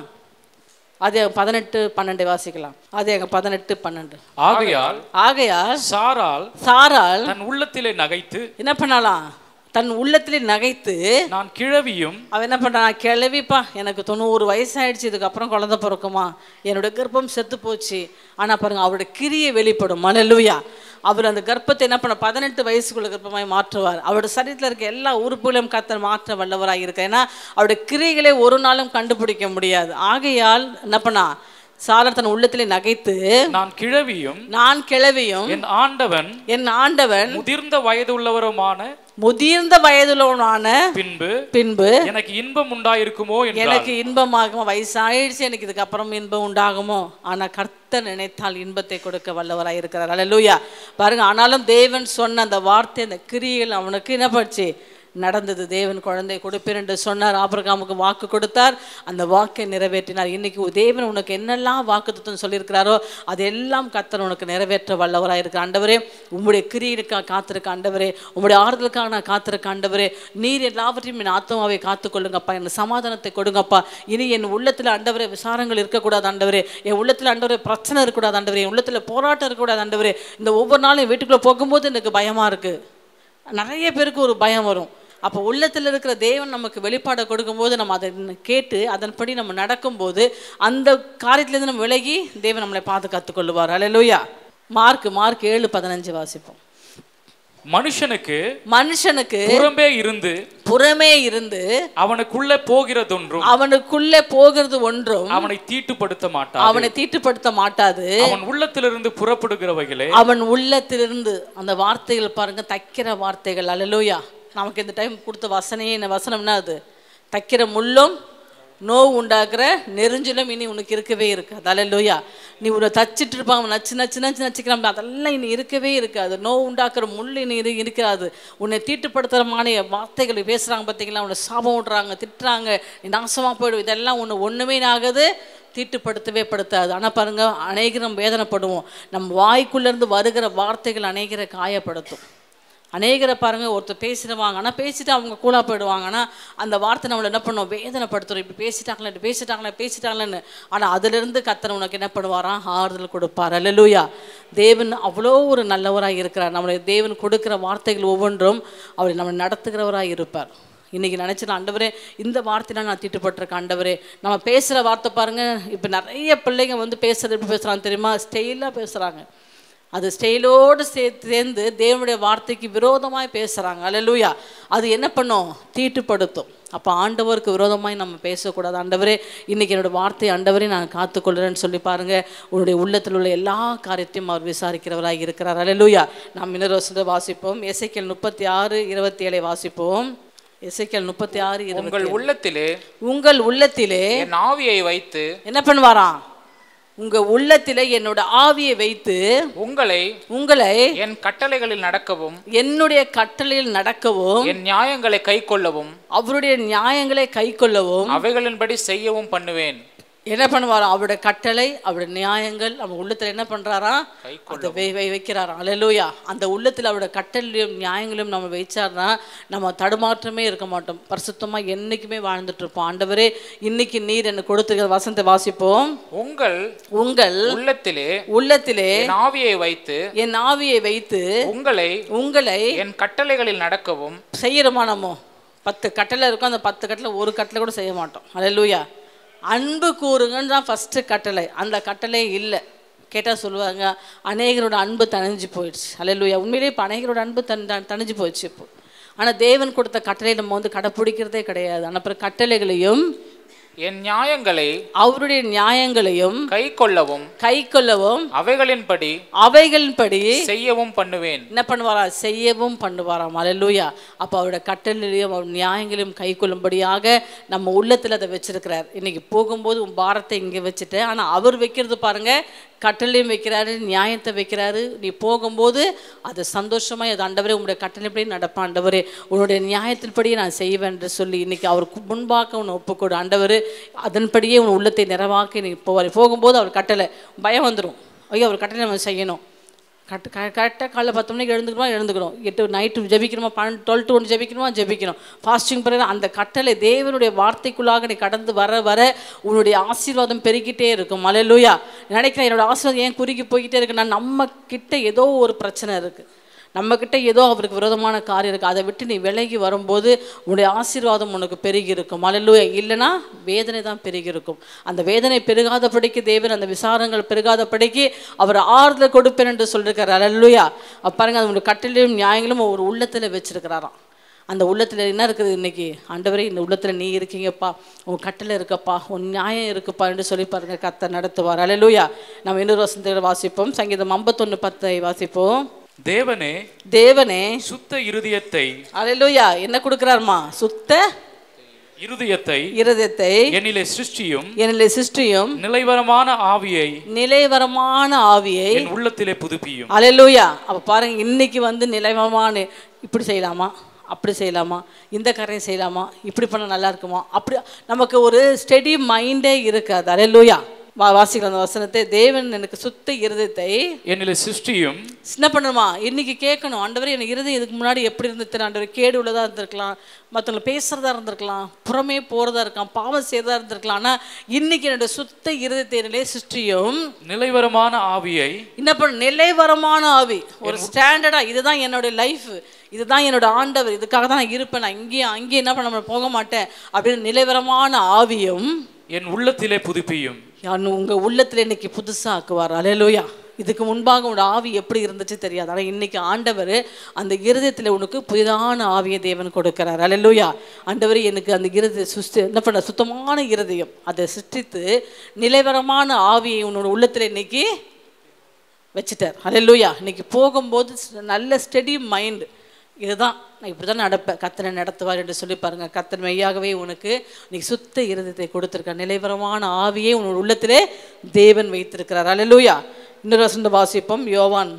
அது பதினெட்டு பன்னெண்டு வாசிக்கலாம் அது எங்க பதினெட்டு பன்னெண்டு ஆகையால் ஆகையால் சாரால் சாரால் தன் உள்ளத்திலே நகைத்து என்ன பண்ணலாம் தன் உள்ளத்திலே நகைத்து நான் கிழவியும் அவன் என்ன பண்ணுறான் கிளவிப்பா எனக்கு தொண்ணூறு வயசாயிடுச்சு இதுக்கப்புறம் குழந்தை பிறக்குமா என்னோட கர்ப்பம் செத்து போச்சு ஆனால் பாருங்க அவரோட கிரியை வெளிப்படும் மனலுயா அவர் அந்த கர்ப்பத்தை என்ன பண்ண பதினெட்டு வயசுக்குள்ள கர்ப்பமாய் மாற்றுவார் அவரோட சரீரத்தில் இருக்க எல்லா உறுப்புகளையும் கத்தர் மாற்ற வல்லவராக இருக்க ஏன்னா அவருடைய கிரிகளை ஒரு நாளும் கண்டுபிடிக்க முடியாது ஆகையால் என்ன பண்ணா சாலர் தன் உள்ளத்திலே நகைத்து நான் கிழவியும் நான் கிழவியும் என் ஆண்டவன் என் ஆண்டவன் முதிர்ந்த வயது உள்ளவருமான முதிர்ந்த வயதுள்ளவனான பின்பு பின்பு எனக்கு இன்பம் உண்டாயிருக்குமோ என்றார் எனக்கு இன்பமாகுமோ வயசாயிடுச்சு எனக்கு இதுக்கப்புறம் இன்பம் உண்டாகுமோ ஆனா கர்த்தர் நினைத்தால் இன்பத்தை கொடுக்க வல்லவராய் இருக்கிறார் அல்லேலூயா பாருங்க ஆனாலும் தேவன் சொன்ன அந்த வார்த்தை அந்த கிரியைகள் அவனுக்கு என்ன பண்ணுச்சு நடந்தது தேவன் குழந்தை கொடுப்பேன் என்று சொன்னார் ஆபிரகாமுக்கு வாக்கு கொடுத்தார் அந்த வாக்கை நிறைவேற்றினார் இன்னைக்கு தேவன் உனக்கு என்னெல்லாம் வாக்குத்தத்தம் சொல்லியிருக்கிறாரோ அதெல்லாம் கர்த்தர் உனக்கு நிறைவேற்ற வல்லவராக இருக்கிற ஆண்டவரே உம்முடைய கிரியைக்காக காத்திருக்க ஆண்டவரே உம்முடைய ஆறுதலுக்காக நான் காத்திருக்க ஆண்டவரே நீர் எல்லாவற்றையும் என் ஆத்மாவை காத்துக்கொள்ளுங்கப்பா என் சமாதானத்தை கொடுங்கப்பா இனி என் உள்ளத்தில் ஆண்டவரே விசாரங்கள் இருக்கக்கூடாது ஆண்டவரே என் உள்ளத்தில் ஆண்டவரே பிரச்சனை இருக்கக்கூடாது ஆண்டவரே என் உள்ளத்தில் போராட்டம் இருக்கக்கூடாது ஆண்டவரே இந்த ஒவ்வொரு நாளும் என் வீட்டுக்குள்ளே போகும்போது எனக்கு பயமா இருக்கு நிறைய பேருக்கு ஒரு பயம் வரும் அப்போ உள்ளத்தில் இருக்கிற தேவன் நமக்கு வெளிப்பாடை கொடுக்கும்போது நம்ம அதை கேட்டு அதன்படி நம்ம நடக்கும்போது அந்த காரியத்திலேருந்து நம்ம விலகி தேவன் நம்மளை பாதுகாத்து கொள்ளுவார் அல்லேலூயா மார்க் மார்க் ஏழு பதினஞ்சு வாசிப்போம் மனுஷனுக்கு மனுஷனுக்கு புறம்பே இருந்து புறமே இருந்து அவனுக்குள்ள போகிறதொன்றும் அவனுக்குள்ளே போகிறது ஒன்றும் அவனை தீட்டுப்படுத்த மாட்டான் அவனை தீட்டுப்படுத்த மாட்டாது அவன் உள்ளத்திலிருந்து புறப்படுகிறவைகளே அவன் உள்ளத்திலிருந்து அந்த வார்த்தைகள் பாருங்க தைக்கிற வார்த்தைகள் அல்லேலூயா நமக்கு இந்த டைம் கொடுத்த வசனையே இந்த வசனம்னா அது தைக்கிற முள்ளும் நோவு உண்டாக்குற நெருஞ்சிலும் இனி உனக்கு இருக்கவே இருக்காது அல்லேலூயா நீ உன்னை தச்சிட்டு இருப்பாங்க அவன் நச்சு நச்சு நச்சு நச்சுக்கிறான் அதெல்லாம் இனி இருக்கவே இருக்காது நோவு உண்டாக்குற முள் இனி இரு இருக்காது உன்னை தீட்டுப்படுத்துறமான வார்த்தைகள் பேசுகிறாங்க பார்த்தீங்களா உன்னை சாபம் விடுறாங்க திட்டுறாங்க நீ நாசமாக போயிடும் இதெல்லாம் ஒன்று ஒன்றுமே ஆகுது தீட்டுப்படுத்தவே படுத்தாது ஆனால் பாருங்க அநேகரம் வேதனைப்படுவோம் நம் வாய்க்குள்ளேருந்து வருகிற வார்த்தைகள் அநேகரை காயப்படுத்தும் அநேகரை பாருங்க ஒருத்தர் பேசிடுவாங்க ஆனால் பேசிட்டு அவங்க கூலாக போயிடுவாங்க ஆனால் அந்த வார்த்தை நம்மளை என்ன பண்ணும் வேதனைப்படுத்துறோம் இப்படி பேசிட்டாங்களே இப்படி பேசிட்டாங்களே பேசிட்டாங்களேன்னு ஆனால் அதிலிருந்து கத்தர் உனக்கு என்ன பண்ணுவாராம் ஆறுதல் கொடுப்பார் அல்லேலூயா தேவன் அவ்வளோ ஒரு நல்லவராக இருக்கிறார் நம்மளை தேவன் கொடுக்குற வார்த்தைகள் ஒவ்வொன்றும் அவரை நம்ம நடத்துகிறவராக இருப்பார் இன்னைக்கு நினச்சிட்டு ஆண்டவரே இந்த வார்த்தையில நான் தீட்டுப்பட்டிருக்கேன் ஆண்டவரே நம்ம பேசுகிற வார்த்தை பாருங்க இப்போ நிறைய பிள்ளைங்க வந்து பேசுறது எப்படி பேசுகிறாங்க தெரியுமா ஸ்டைலாக பேசுகிறாங்க அது ஸ்டைலோடு சே சேர்ந்து தேவனுடைய வார்த்தைக்கு விரோதமாய் பேசுகிறாங்க அல்லேலூயா அது என்ன பண்ணும் தீட்டுப்படுத்தும் அப்போ ஆண்டவருக்கு விரோதமாய் நம்ம பேசக்கூடாது ஆண்டவரே இன்னைக்கு என்னோட வார்த்தை ஆண்டவரே நான் காத்துக்கொள்கிறேன்னு சொல்லி பாருங்க உன்னுடைய உள்ளத்தில் உள்ள எல்லா காரியத்தையும் அவர் விசாரிக்கிறவராக இருக்கிறார் அல்லேலூயா நாம் இன்னொரு வருஷத்தை வாசிப்போம் எசைக்கல் முப்பத்தி ஆறு இருபத்தி ஏழை வாசிப்போம் எசைக்கல் முப்பத்தி ஆறு உங்கள் இருபத்தி உள்ளத்திலே உங்கள் உள்ளத்திலே என் ஆவியை வைத்து என்ன பண்ணுவாராம் உங்க உள்ளத்திலே என்னோட ஆவியை வைத்து உங்களை உங்களை என் கட்டளைகளில் நடக்கவும் என்னுடைய கட்டளையில் நடக்கவும் என் நியாயங்களை கைக்கொள்ளவும் அவருடைய நியாயங்களை கைக்கொள்ளவும் அவைகளின்படி செய்யவும் பண்ணுவேன் என்ன பண்ணுவாராம் அவருடைய கட்டளை அவருடைய நியாயங்கள் அவன் உள்ளத்துல என்ன பண்றாரா அதை வை வை வைக்கிறாராம் அல்லேலூயா அந்த உள்ளத்தில் அவருடைய கட்டளையும் நியாயங்களையும் நம்ம வைச்சார்னா நம்ம தடுமாற்றமே இருக்க மாட்டோம் பரிசுத்தமா என்னைக்குமே வாழ்ந்துட்டு இருப்போம் ஆண்டவரே இன்னைக்கு நீர் எனக்கு கொடுத்துருக்கிற வசனத்தை வாசிப்போம் உங்கள் உங்கள் உள்ளத்திலே உள்ளத்திலே என் ஆவியை வைத்து என் ஆவியை வைத்து உங்களை உங்களை என் கட்டளைகளில் நடக்கவும் செய்யறோமா நம்ம பத்து கட்டளை இருக்கும் அந்த பத்து கட்டளை ஒரு கட்டளை கூட செய்ய மாட்டோம் அல்லேலூயா அன்பு கூறுங்கன்னு தான் ஃபஸ்ட்டு கட்டளை அந்த கட்டளை இல்லை கேட்டால் சொல்லுவாங்க அநேகரோட அன்பு தணிஞ்சு போயிடுச்சு அல்லேலூயா உண்மையிலேயே இப்போ அநேகரோட அன்பு தன் தன் தணிஞ்சு போயிடுச்சு இப்போ ஆனால் தேவன் கொடுத்த கட்டளை நம்ம வந்து கடைப்பிடிக்கிறதே கிடையாது ஆனால் அப்புறம் கட்டளைகளையும் என் நியாயங்களை அவருடைய நியாயங்களையும் கைக்கொள்ளவும் கை கொள்ளவும் அவைகளின்படி அவைகளின்படி செய்யவும் பண்ணுவேன் என்ன பண்ணுவாரா செய்யவும் பண்ணுவாராம் அல்லேலூயா அப்போ அவருடைய கட்டளையிலையும் அவர் நியாயங்களையும் கை கொள்ளும்படியாக நம்ம உள்ளத்தில் அதை வச்சிருக்கிறார் இன்னைக்கு போகும்போது உன் பாரத்தை இங்கே வச்சுட்டு ஆனால் அவர் வைக்கிறது பாருங்க கட்டளையும் வைக்கிறாரு நியாயத்தை வைக்கிறாரு நீ போகும்போது அது சந்தோஷமாக அது ஆண்டவரே உங்களுடைய கட்டளைப்படி நடப்பான் ஆண்டவரே உன்னுடைய நியாயத்தின்படியே நான் செய்வேன் என்று சொல்லி இன்னைக்கு அவருக்கு முன்பாக உன்னை ஒப்புக்கொடு ஆண்டவர் அதன்படியே உன் உள்ளத்தை நிறைவாக்கி நீ போவார் போகும்போது அவர் கட்டளை பயம் வந்துடும் ஐயோ அவர் கட்டளை நம்ம செய்யணும் கரெக்ட் கரெக்டாக காலைல பத்து மணிக்கு எழுந்துக்கணுமா எழுந்துக்கணும் எட்டு நைட்டு ஜெபிக்கணுமா பன்னெண்டு டுவெல் டு ஒன்று ஜெபிக்கணுமா ஜெபிக்கணும் ஃபாஸ்டிங் பிறகு அந்த கட்டளை தேவனுடைய வார்த்தைக்குள்ளாக நீ கடந்து வர வர உன்னுடைய ஆசீர்வாதம் பெருகிட்டே இருக்கும் மலையிலூயா நினைக்கிறேன் என்னோட ஆசீர்வாதம் ஏன் குறுகி போய்கிட்டே இருக்கு நான் நம்ம கிட்ட ஏதோ ஒரு பிரச்சனை இருக்குது நம்மக்கிட்ட ஏதோ அவருக்கு விரோதமான காரியம் இருக்குது அதை விட்டு நீ விலகி வரும்போது உன்னுடைய ஆசீர்வாதம் உனக்கு பெருகி இருக்கும் மலையிலூயா இல்லைன்னா வேதனை தான் பெருகி இருக்கும் அந்த வேதனை பெருகாதபடிக்கு தேவன் அந்த விசாரங்கள் பெருகாதபடிக்கு அவர் ஆறுதல் கொடுப்பேன் என்று சொல்லியிருக்காரு அல்லூயா பாருங்க அது உங்களுடைய கட்டளையும் நியாயங்களும் ஒரு உள்ளத்தில் வச்சிருக்கிறாராம் அந்த உள்ளத்தில் என்ன இருக்குது இன்னைக்கு ஆண்டவரே இந்த உள்ளத்தில் நீ இருக்கீங்கப்பா உன் கட்டில் இருக்கப்பா உன் நியாயம் இருக்குப்பா என்று சொல்லி பாருங்க கத்த நடத்துவார் அலையலூயா நம்ம இன்னொரு வசனத்தை வாசிப்போம் சங்கீதம் ஐம்பத்தொன்று பத்தை வாசிப்போம் தேவனே தேவனே சுத்த இருதயத்தை அலையலூயா என்ன கொடுக்குறாருமா சுத்த இருதயத்தை இருதயத்தை என்னிலே சிருஷ்டியும் என்னிலே சிருஷ்டியும் நிலைவரமான ஆவியை நிலைவரமான ஆவியை என் உள்ளத்திலே புதுப்பியும் அலையலூயா அப்போ பாருங்க இன்னைக்கு வந்து நிலைவரமான இப்படி செய்யலாமா அப்படி செய்யலாமா இந்த காரியம் செய்யலாமா இப்படி பண்ண நல்லா இருக்குமா அப்படி நமக்கு ஒரு ஸ்டெடி மைண்டே இருக்காது அலையலூயா வா வாசிக்கிற அந்த வசனத்தை தேவன் எனக்கு சுத்த இருதயத்தை என்னிலே சிருஷ்டியும் என்ன பண்ணணுமா இன்னைக்கு கேட்கணும் ஆண்டவரே எனக்கு இருதயம் இதுக்கு முன்னாடி எப்படி இருந்துச்சு ஆண்டவர் கேடு உள்ளதா இருந்திருக்கலாம் மற்றவங்களை பேசுறதா இருந்திருக்கலாம் புறமே போறதா இருக்கலாம் பாவம் செய்யறதா இருந்திருக்கலாம் ஆனா இன்னைக்கு என்னோட சுத்த இருதயத்தை என்னிலே சிருஷ்டியும் நிலைவரமான ஆவியை என்ன பண்ண நிலைவரமான ஆவி ஒரு ஸ்டாண்டர்டா இதுதான் என்னோட லைஃப் இதுதான் என்னோட ஆண்டவர் இதுக்காக தான் நான் இருப்பேன் நான் இங்கேயும் அங்கேயும் என்ன பண்ண போக மாட்டேன் அப்படின்னு நிலைவரமான ஆவியும் என் உள்ளத்திலே புதுப்பியும் யான் உங்க உள்ளத்துல இன்னைக்கு புதுசா ஆக்குவார் அலையலூயா இதுக்கு முன்பாக உன்னோட ஆவி எப்படி இருந்துச்சு தெரியாது ஆனால் இன்னைக்கு ஆண்டவர் அந்த இருதயத்தில் உனக்கு புதிதான ஆவியை தேவன் கொடுக்கிறார் அலையலூயா ஆண்டவர் எனக்கு அந்த இருதய சுஸ்தி என்ன பண்ண சுத்தமான இருதயம் அதை சிருஷ்டித்து நிலைவரமான ஆவியை உன்னோட உள்ளத்தில் இன்னைக்கு வச்சுட்டார் ஹalleluya இன்னைக்கு போகும்போது ஸ்- நல்ல ஸ்டெடி மைண்ட் இதுதான் நான் இப்படி தான் நடப்பேன் கத்தனை நடத்துவார் என்று சொல்லி பாருங்க கத்தன் மெய்யாகவே உனக்கு இன்னைக்கு சுத்த இருதயத்தை கொடுத்துருக்கார் நிலைவரமான ஆவியை உன்னோட உள்ளத்திலே தேவன் வைத்திருக்கிறார் ஹalleluya இன்னொரு வசந்த வாசிப்போம் யோவான்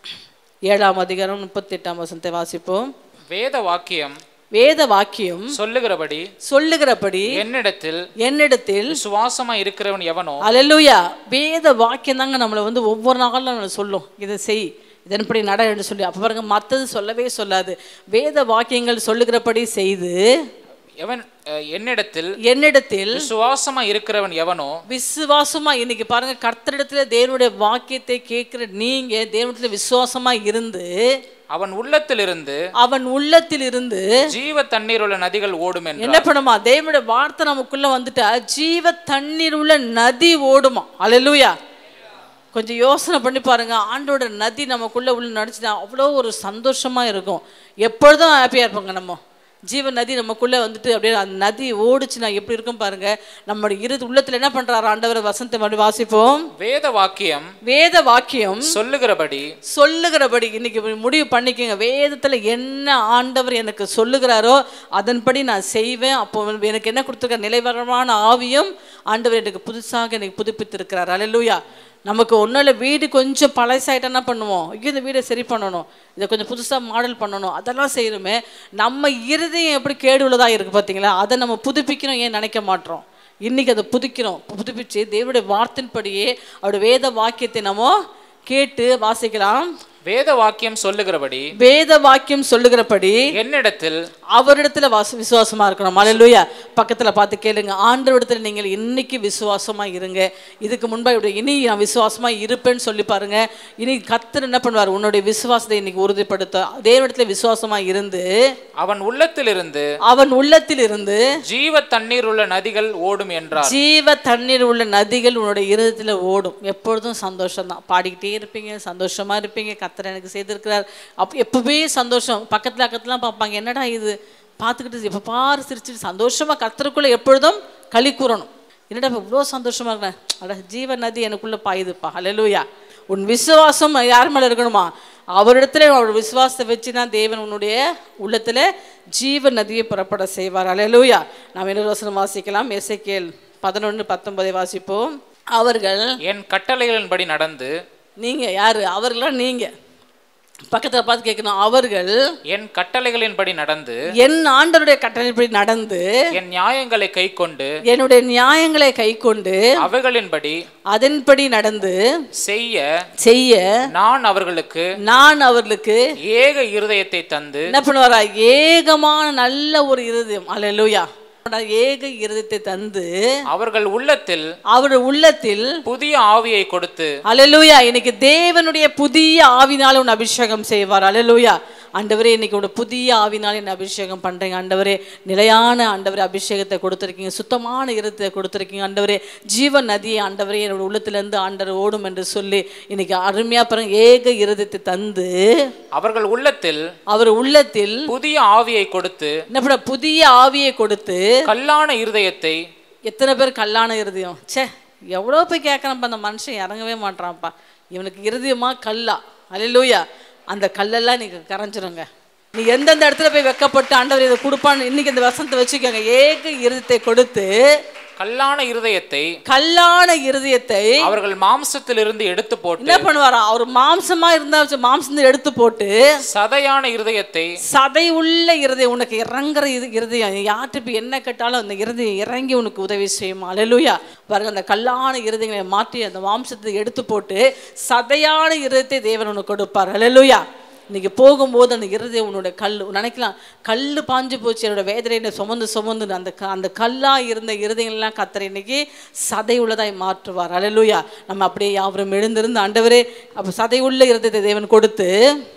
ஏழாம் அதிகாரம் முப்பத்தி எட்டாம் வசனத்தை வாசிப்போம் வேத வாக்கியம் வேத வாக்கியம் சொல்லுகிறபடி சொல்லுகிறபடி என்னிடத்தில் என்னிடத்தில் விசுவாசமா இருக்கிறவன் எவனோ அலலுயா வேத வாக்கியம் தாங்க நம்மளை வந்து ஒவ்வொரு நாளும் நம்மளை சொல்லும் இதை செய் இதன்படி நட என்று சொல்லி அப்போ பாருங்க மற்றது சொல்லவே சொல்லாது வேத வாக்கியங்கள் சொல்லுகிறபடி செய்து எவன் அஹ், என்னிடத்தில் என்னிடத்தில் விசுவாசமா இருக்கிறவன் எவனோ விசுவாசமா இன்னைக்கு பாருங்க கர்த்தரிடத்துல தேவனுடைய வாக்கியத்தை கேட்கிற நீங்க தேவனிடத்துல விசுவாசமா இருந்து அவன் உள்ளத்திலிருந்து அவன் உள்ளத்தில் இருந்து ஜீவ தண்ணீர் உள்ள நதிகள் ஓடும் என்ன என்றார் பண்ணுமா தேவனுடைய வார்த்தை நமக்குள்ள வந்துட்டா ஜீவ தண்ணீர் உள்ள நதி ஓடுமா அல்லேலூயா கொஞ்சம் யோசனை பண்ணி பாருங்க ஆண்டோட நதி நமக்குள்ள உள்ள நடிச்சுனா அவ்வளோ ஒரு சந்தோஷமா இருக்கும் எப்பொழுதும் ஹாப்பியா இருப்பாங்க நம்ம ஜீவ நதி நமக்குள்ள வந்துட்டு அப்படியே அந்த நதி ஓடுச்சுன்னா எப்படி இருக்கும் பாருங்க நம்மளுடைய இரு உள்ளத்துல என்ன பண்றாரு ஆண்டவர் வசந்த மறுபடி வாசிப்போம் வேத வாக்கியம் வேத வாக்கியம் சொல்லுகிறபடி சொல்லுகிறபடி இன்னைக்கு முடிவு பண்ணிக்கோங்க வேதத்துல என்ன ஆண்டவர் எனக்கு சொல்லுகிறாரோ அதன்படி நான் செய்வேன் அப்போ எனக்கு என்ன கொடுத்துருக்க நிலைவரமான ஆவியும் ஆண்டவர் எனக்கு புதுசாக எனக்கு புதுப்பித்திருக்கிறார் அல்லேலூயா நமக்கு ஒன்றும் இல்லை வீடு கொஞ்சம் பழசாயிட்டா என்ன பண்ணுவோம் ஐயோ இந்த வீடை சரி பண்ணணும் இதை கொஞ்சம் புதுசாக மாடல் பண்ணணும் அதெல்லாம் செய்யணுமே நம்ம இருதயம் எப்படி கேடு உள்ளதாக இருக்குது பார்த்தீங்களா அதை நம்ம புதுப்பிக்கணும் ஏன் நினைக்க மாட்டோம் இன்னைக்கு அதை புதுக்கிறோம் புதுப்பிச்சு தேவனுடைய வார்த்தையின்படியே அவருடைய வேத வாக்கியத்தை நம்ம கேட்டு வாசிக்கலாம் வேத வாக்கியம் சொல்லுகிறபடி வேத வாக்கியம் சொல்லுகிறபடி என்னிடத்தில் அவரிடத்துல வாச விசுவாசமா இருக்கணும் மலையிலூயா பக்கத்துல பார்த்து கேளுங்க ஆண்டவரிடத்துல நீங்கள் இன்னைக்கு விசுவாசமா இருங்க இதுக்கு முன்பா இப்படி இனி நான் விசுவாசமா இருப்பேன்னு சொல்லி பாருங்க இனி கத்தர் என்ன பண்ணுவார் உன்னுடைய விசுவாசத்தை இன்னைக்கு உறுதிப்படுத்த தேவனிடத்துல விசுவாசமா இருந்து அவன் உள்ளத்திலிருந்து அவன் உள்ளத்தில் இருந்து ஜீவ தண்ணீர் உள்ள நதிகள் ஓடும் என்றார் ஜீவ தண்ணீர் உள்ள நதிகள் உன்னுடைய இருதயத்தில் ஓடும் எப்பொழுதும் சந்தோஷம் தான் பாடிக்கிட்டே இருப்பீங்க சந்தோஷமா இருப்பீங்க கத்தர் எனக்கு செய்திருக்கிறார் அப் எப்பவுமே சந்தோஷம் பக்கத்துல பக்கத்துலாம் பார்ப்பாங்க என்னடா இது பார்த்துக்கிட்டு எப்போ பாரு சிரிச்சுட்டு சந்தோஷமா கத்தருக்குள்ள எப்பொழுதும் களி கூறணும் என்னடா இப்ப இவ்வளோ சந்தோஷமா இருக்கிறேன் அட ஜீவ நதி எனக்குள்ள பாயுதுப்பா ஹalleluya உன் விசுவாசம் யார் மேல இருக்கணுமா அவரிடத்துல அவரோட விசுவாசத்தை வச்சு தான் தேவன் உன்னுடைய உள்ளத்துல ஜீவ நதியை புறப்பட செய்வார் ஹalleluya நாம் இன்னொரு வசனம் வாசிக்கலாம் எசேக்கியேல் பதினொன்று பத்தொன்பதை வாசிப்போம் அவர்கள் என் கட்டளைகளின்படி நடந்து நீங்க யாரு அவர்களாம் நீங்க பக்கத்துல பார்த்து கேட்கணும் அவர்கள் என் கட்டளைகளின்படி நடந்து என் ஆண்டருடைய கட்டளைப்படி நடந்து என் நியாயங்களை கைக்கொண்டு என்னுடைய நியாயங்களை கைக்கொண்டு அவைகளின்படி அதன்படி நடந்து செய்ய செய்ய நான் அவர்களுக்கு நான் அவர்களுக்கு ஏக இருதயத்தை தந்து என்ன பண்ணுவாரா ஏகமான நல்ல ஒரு இருதயம் அல்லேலூயா ஏக இருதயத்தை தந்து அவர்கள் உள்ளத்தில் அவர் உள்ளத்தில் புதிய ஆவியை கொடுத்து அல்லேலூயா இன்னைக்கு தேவனுடைய புதிய ஆவினால உன் அபிஷேகம் செய்வார் அல்லேலூயா ஆண்டவரே இன்னைக்கு ஒரு புதிய ஆவினால் என்ன அபிஷேகம் பண்ணுறீங்க ஆண்டவரே நிலையான ஆண்டவரே அபிஷேகத்தை கொடுத்துருக்கீங்க சுத்தமான இருத்தை கொடுத்துருக்கீங்க ஆண்டவரே ஜீவ நதியை ஆண்டவரே என்னோட உள்ளத்திலேருந்து ஆண்டவர் ஓடும் என்று சொல்லி இன்னைக்கு அருமையாக பாருங்க ஏக இருதயத்தை தந்து அவர்கள் உள்ளத்தில் அவர் உள்ளத்தில் புதிய ஆவியை கொடுத்து என்ன பண்ண புதிய ஆவியை கொடுத்து கல்லான இருதயத்தை எத்தனை பேர் கல்லான இருதயம் ச்சே எவ்வளோ போய் கேட்குறப்ப அந்த மனுஷன் இறங்கவே மாட்றான்ப்பா இவனுக்கு இருதயமா கல்லா அல்லேலூயா அந்த கல்லெல்லாம் நீங்க கரைஞ்சிருங்க நீ எந்தெந்த இடத்துல போய் வெக்கப்பட்டு ஆண்டவர் இதை கொடுப்பான்னு இன்னைக்கு இந்த வசனத்தை வச்சுக்கோங்க ஏக இருதயத்தை கொடுத்து கல்லான இருதயத்தை கல்லான இருதயத்தை அவர்கள் மாம்சத்திலிருந்து எடுத்து போட்டு என்ன பண்ணுவாராம் அவர் மாம்சமா இருந்தா மாம்சத்தை எடுத்து போட்டு சதையான இருதயத்தை சதை உள்ள இருதயம் உனக்கு இறங்குற இது இருதயம் யார்கிட்ட போய் என்ன கேட்டாலும் அந்த இருதயம் இறங்கி உனக்கு உதவி செய்யுமா அலலுயா பாருங்க அந்த கல்லான இருதயங்களை மாற்றி அந்த மாம்சத்தை எடுத்து போட்டு சதையான இருதயத்தை தேவன் உனக்கு கொடுப்பார் அலலுயா இன்னைக்கு போகும்போது அந்த இருதயம் உன்னோட கல் நினைக்கலாம் கல் பாஞ்சு போச்சு என்னோட வேதனையை சுமந்து சுமந்து அந்த க- அந்த கல்லாக இருந்த இருதயங்கள்லாம் கத்தர் இன்னைக்கு சதை உள்ளதாய் மாற்றுவார் அலலுயா நம்ம அப்படியே யாவரும் எழுந்திருந்து ஆண்டவரே அப்போ சதை உள்ள இருதயத்தை தேவன் கொடுத்து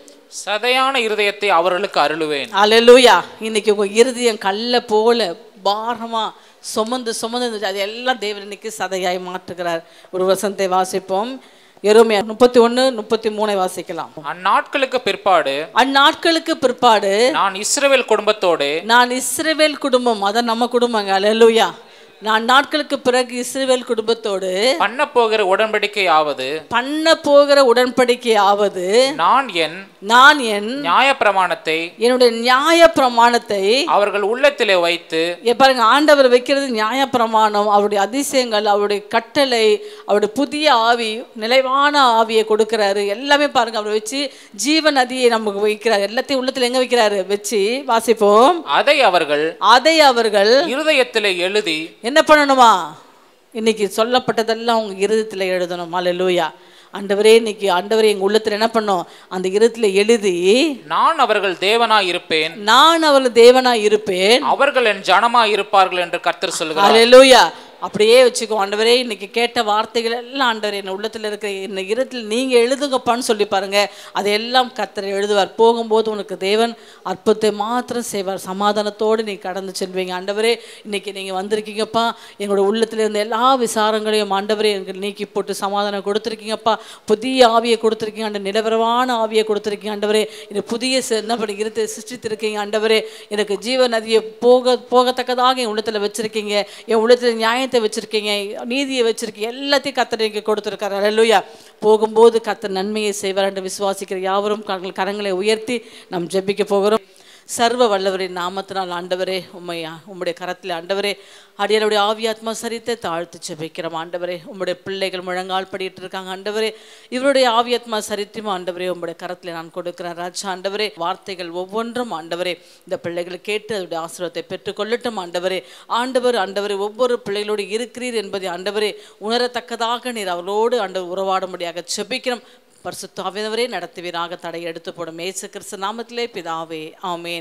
சதையான இருதயத்தை அவர்களுக்கு அருளுவேன் அலலுயா இன்னைக்கு உங்க இருதயம் கல்ல போல பாரமா சுமந்து சுமந்து இருந்துச்சு அது எல்லாம் தேவன் இன்னைக்கு சதையாய் மாற்றுகிறார் ஒரு வசனத்தை வாசிப்போம் எருமையா முப்பத்தி ஒன்று முப்பத்தி மூணை வாசிக்கலாம் அந்நாட்களுக்கு பிற்பாடு அந்நாட்களுக்கு பிற்பாடு நான் இஸ்ரவேல் குடும்பத்தோடு நான் இஸ்ரவேல் குடும்பம் அதான் நம்ம குடும்பங்க அலலுயா நான் நாட்களுக்கு பிறகு இஸ்ரவேல் குடும்பத்தோடு பண்ண போகிற உடன்படிக்கையாவது பண்ண போகிற உடன்படிக்கை ஆவது நான் என் நான் என் நியாயப்பிரமாணத்தை என்னுடைய நியாய பிரமாணத்தை அவர்கள் உள்ளத்திலே வைத்து இங்க பாருங்க ஆண்டவர் வைக்கிறது நியாய பிரமாணம் அவருடைய அதிசயங்கள் அவருடைய கட்டளை அவருடைய புதிய ஆவி நிலைவான ஆவியை கொடுக்கிறாரு எல்லாமே பாருங்க அவர் வச்சு ஜீவ நதியை நமக்கு வைக்கிறார் எல்லாத்தையும் உள்ளத்துல எங்க வைக்கிறாரு வச்சு வாசிப்போம் அதை அவர்கள் அதை அவர்கள் இருதயத்திலே எழுதி என்ன பண்ணணுமா இன்னைக்கு சொல்லப்பட்டதெல்லாம் உங்க இருதயத்துல எழுதணும் அல்லேலூயா ஆண்டவரே இன்னைக்கு ஆண்டவரே எங்க உள்ளத்துல என்ன பண்ணோம் அந்த இருதயத்துல எழுதி நான் அவர்கள் தேவனாய் இருப்பேன் நான் அவள் தேவனா இருப்பேன் அவர்கள் என் ஜனமாய் இருப்பார்கள் என்று கர்த்தர் சொல்கிறார் அல்லேலூயா அப்படியே வச்சுக்கோ ஆண்டவரே இன்னைக்கு கேட்ட வார்த்தைகள் எல்லாம் ஆண்டவர் என் உள்ளத்துல இருக்கிற இந்த இருத்தில் நீங்க எழுதுங்கப்பான்னு சொல்லி பாருங்க அதையெல்லாம் கர்த்தர் எழுதுவார் போகும்போது உனக்கு தேவன் அற்புதத்தை மாத்திரம் செய்வார் சமாதானத்தோடு நீ கடந்து செல்வீங்க ஆண்டவரே இன்னைக்கு நீங்க வந்திருக்கீங்கப்பா எங்களோட உள்ளத்துல இருந்த எல்லா விசாரங்களையும் ஆண்டவரே எனக்கு நீக்கி போட்டு சமாதானம் கொடுத்துருக்கீங்கப்பா புதிய ஆவியை கொடுத்துருக்கீங்க ஆண்டு நிலவரமான ஆவியை கொடுத்துருக்கீங்க ஆண்டவரே இந்த புதிய ச- என்ன பண்ணி இருத்து சிருஷ்டித்திருக்கீங்க ஆண்டவரே எனக்கு ஜீவ நதியை போக போகத்தக்கதாக என் உள்ளத்துல வச்சிருக்கீங்க என் உள்ளத்துல நியாயத்தை வச்சிருக்கீங்க நீதியை வச்சிருக்கீங்க எல்லாத்தையும் கத்தர் இங்கே கொடுத்துருக்காரு அல்லேலூயா போகும்போது கத்தர் நன்மையை செய்வார் என்று விசுவாசிக்கிற யாவரும் கரங்கள் கரங்களை உயர்த்தி நாம் ஜெபிக்க போகிறோம் சர்வ வல்லவரின் நாமத்தினால் ஆண்டவரே உம்மை உம்முடைய கரத்தில் ஆண்டவரே அடியனுடைய ஆவியாத்மா சரித்தை தாழ்த்து ஜெபிக்கிறோம் ஆண்டவரே உம்முடைய பிள்ளைகள் முழங்கால் படிட்டு இருக்காங்க ஆண்டவரே இவருடைய ஆவியாத்மா சரித்தியும் ஆண்டவரே உம்முடைய கரத்தில் நான் கொடுக்கிறேன் ராஜா ஆண்டவரே வார்த்தைகள் ஒவ்வொன்றும் ஆண்டவரே இந்த பிள்ளைகள் கேட்டு அதனுடைய ஆசீர்வாதத்தை பெற்றுக்கொள்ளட்டும் ஆண்டவரே ஆண்டவர் ஆண்டவரே ஒவ்வொரு பிள்ளைகளோடு இருக்கிறீர் என்பதை ஆண்டவரே உணரத்தக்கதாக நீர் அவரோடு ஆண்டவர் உறவாடும்படியாக ஜெபிக்கிறோம் பரிசுத்தாவினவரே நடத்துவீராக தடை எடுத்து போடும் ஏசு கிறிஸ்து நாமத்திலே பிதாவே ஆமென்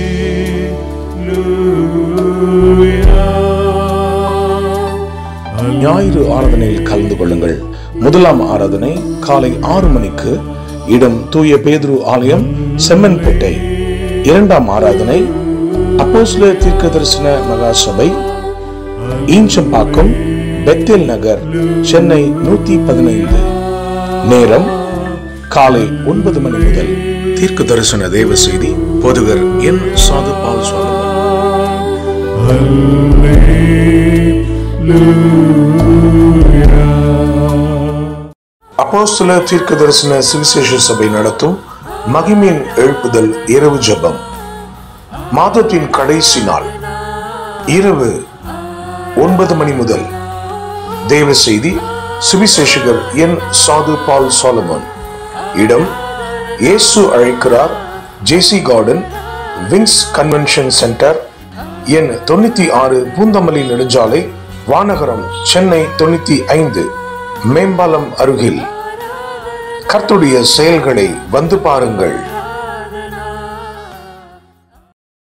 ஞாயிறு ஆராதனையில் கலந்து கொள்ளுங்கள் முதலாம் ஆராதனை காலை ஆறு மணிக்கு இடம் தூய பேதுரு ஆலயம் செம்மன்பேட்டை இரண்டாம் ஆராதனை அப்போஸ்ல தீர்க்க தரிசன மகா சபை ஈஞ்சம்பாக்கம் பெத்தேல் நகர் சென்னை நூத்தி பதினைந்து நேரம் காலை ஒன்பது மணி முதல் தீர்க்க தரிசன தேவ செய்தி பொதுகர் என் சாது பால் சுவாமி அப்போஸ்தல தீர்க்க தரிசன சுவிசேஷ சபை நடத்தும் மகிமையின் எழுப்புதல் இரவு ஜெபம் மாதத்தின் கடைசி நாள் இரவு ஒன்பது மணி முதல் தேவ செய்தி சுவிசேஷகர் என் சாது பால் சாலமன் இடம் இயேசு அழைக்கிறார் JC garden wings convention centre எண் தொண்ணூத்தி ஆறு பூந்தமல்லி நெடுஞ்சாலை வானகரம் சென்னை தொண்ணூத்தி ஐந்து மேம்பாலம் அருகில் கர்த்துடைய செயல்களை வந்து பாருங்கள்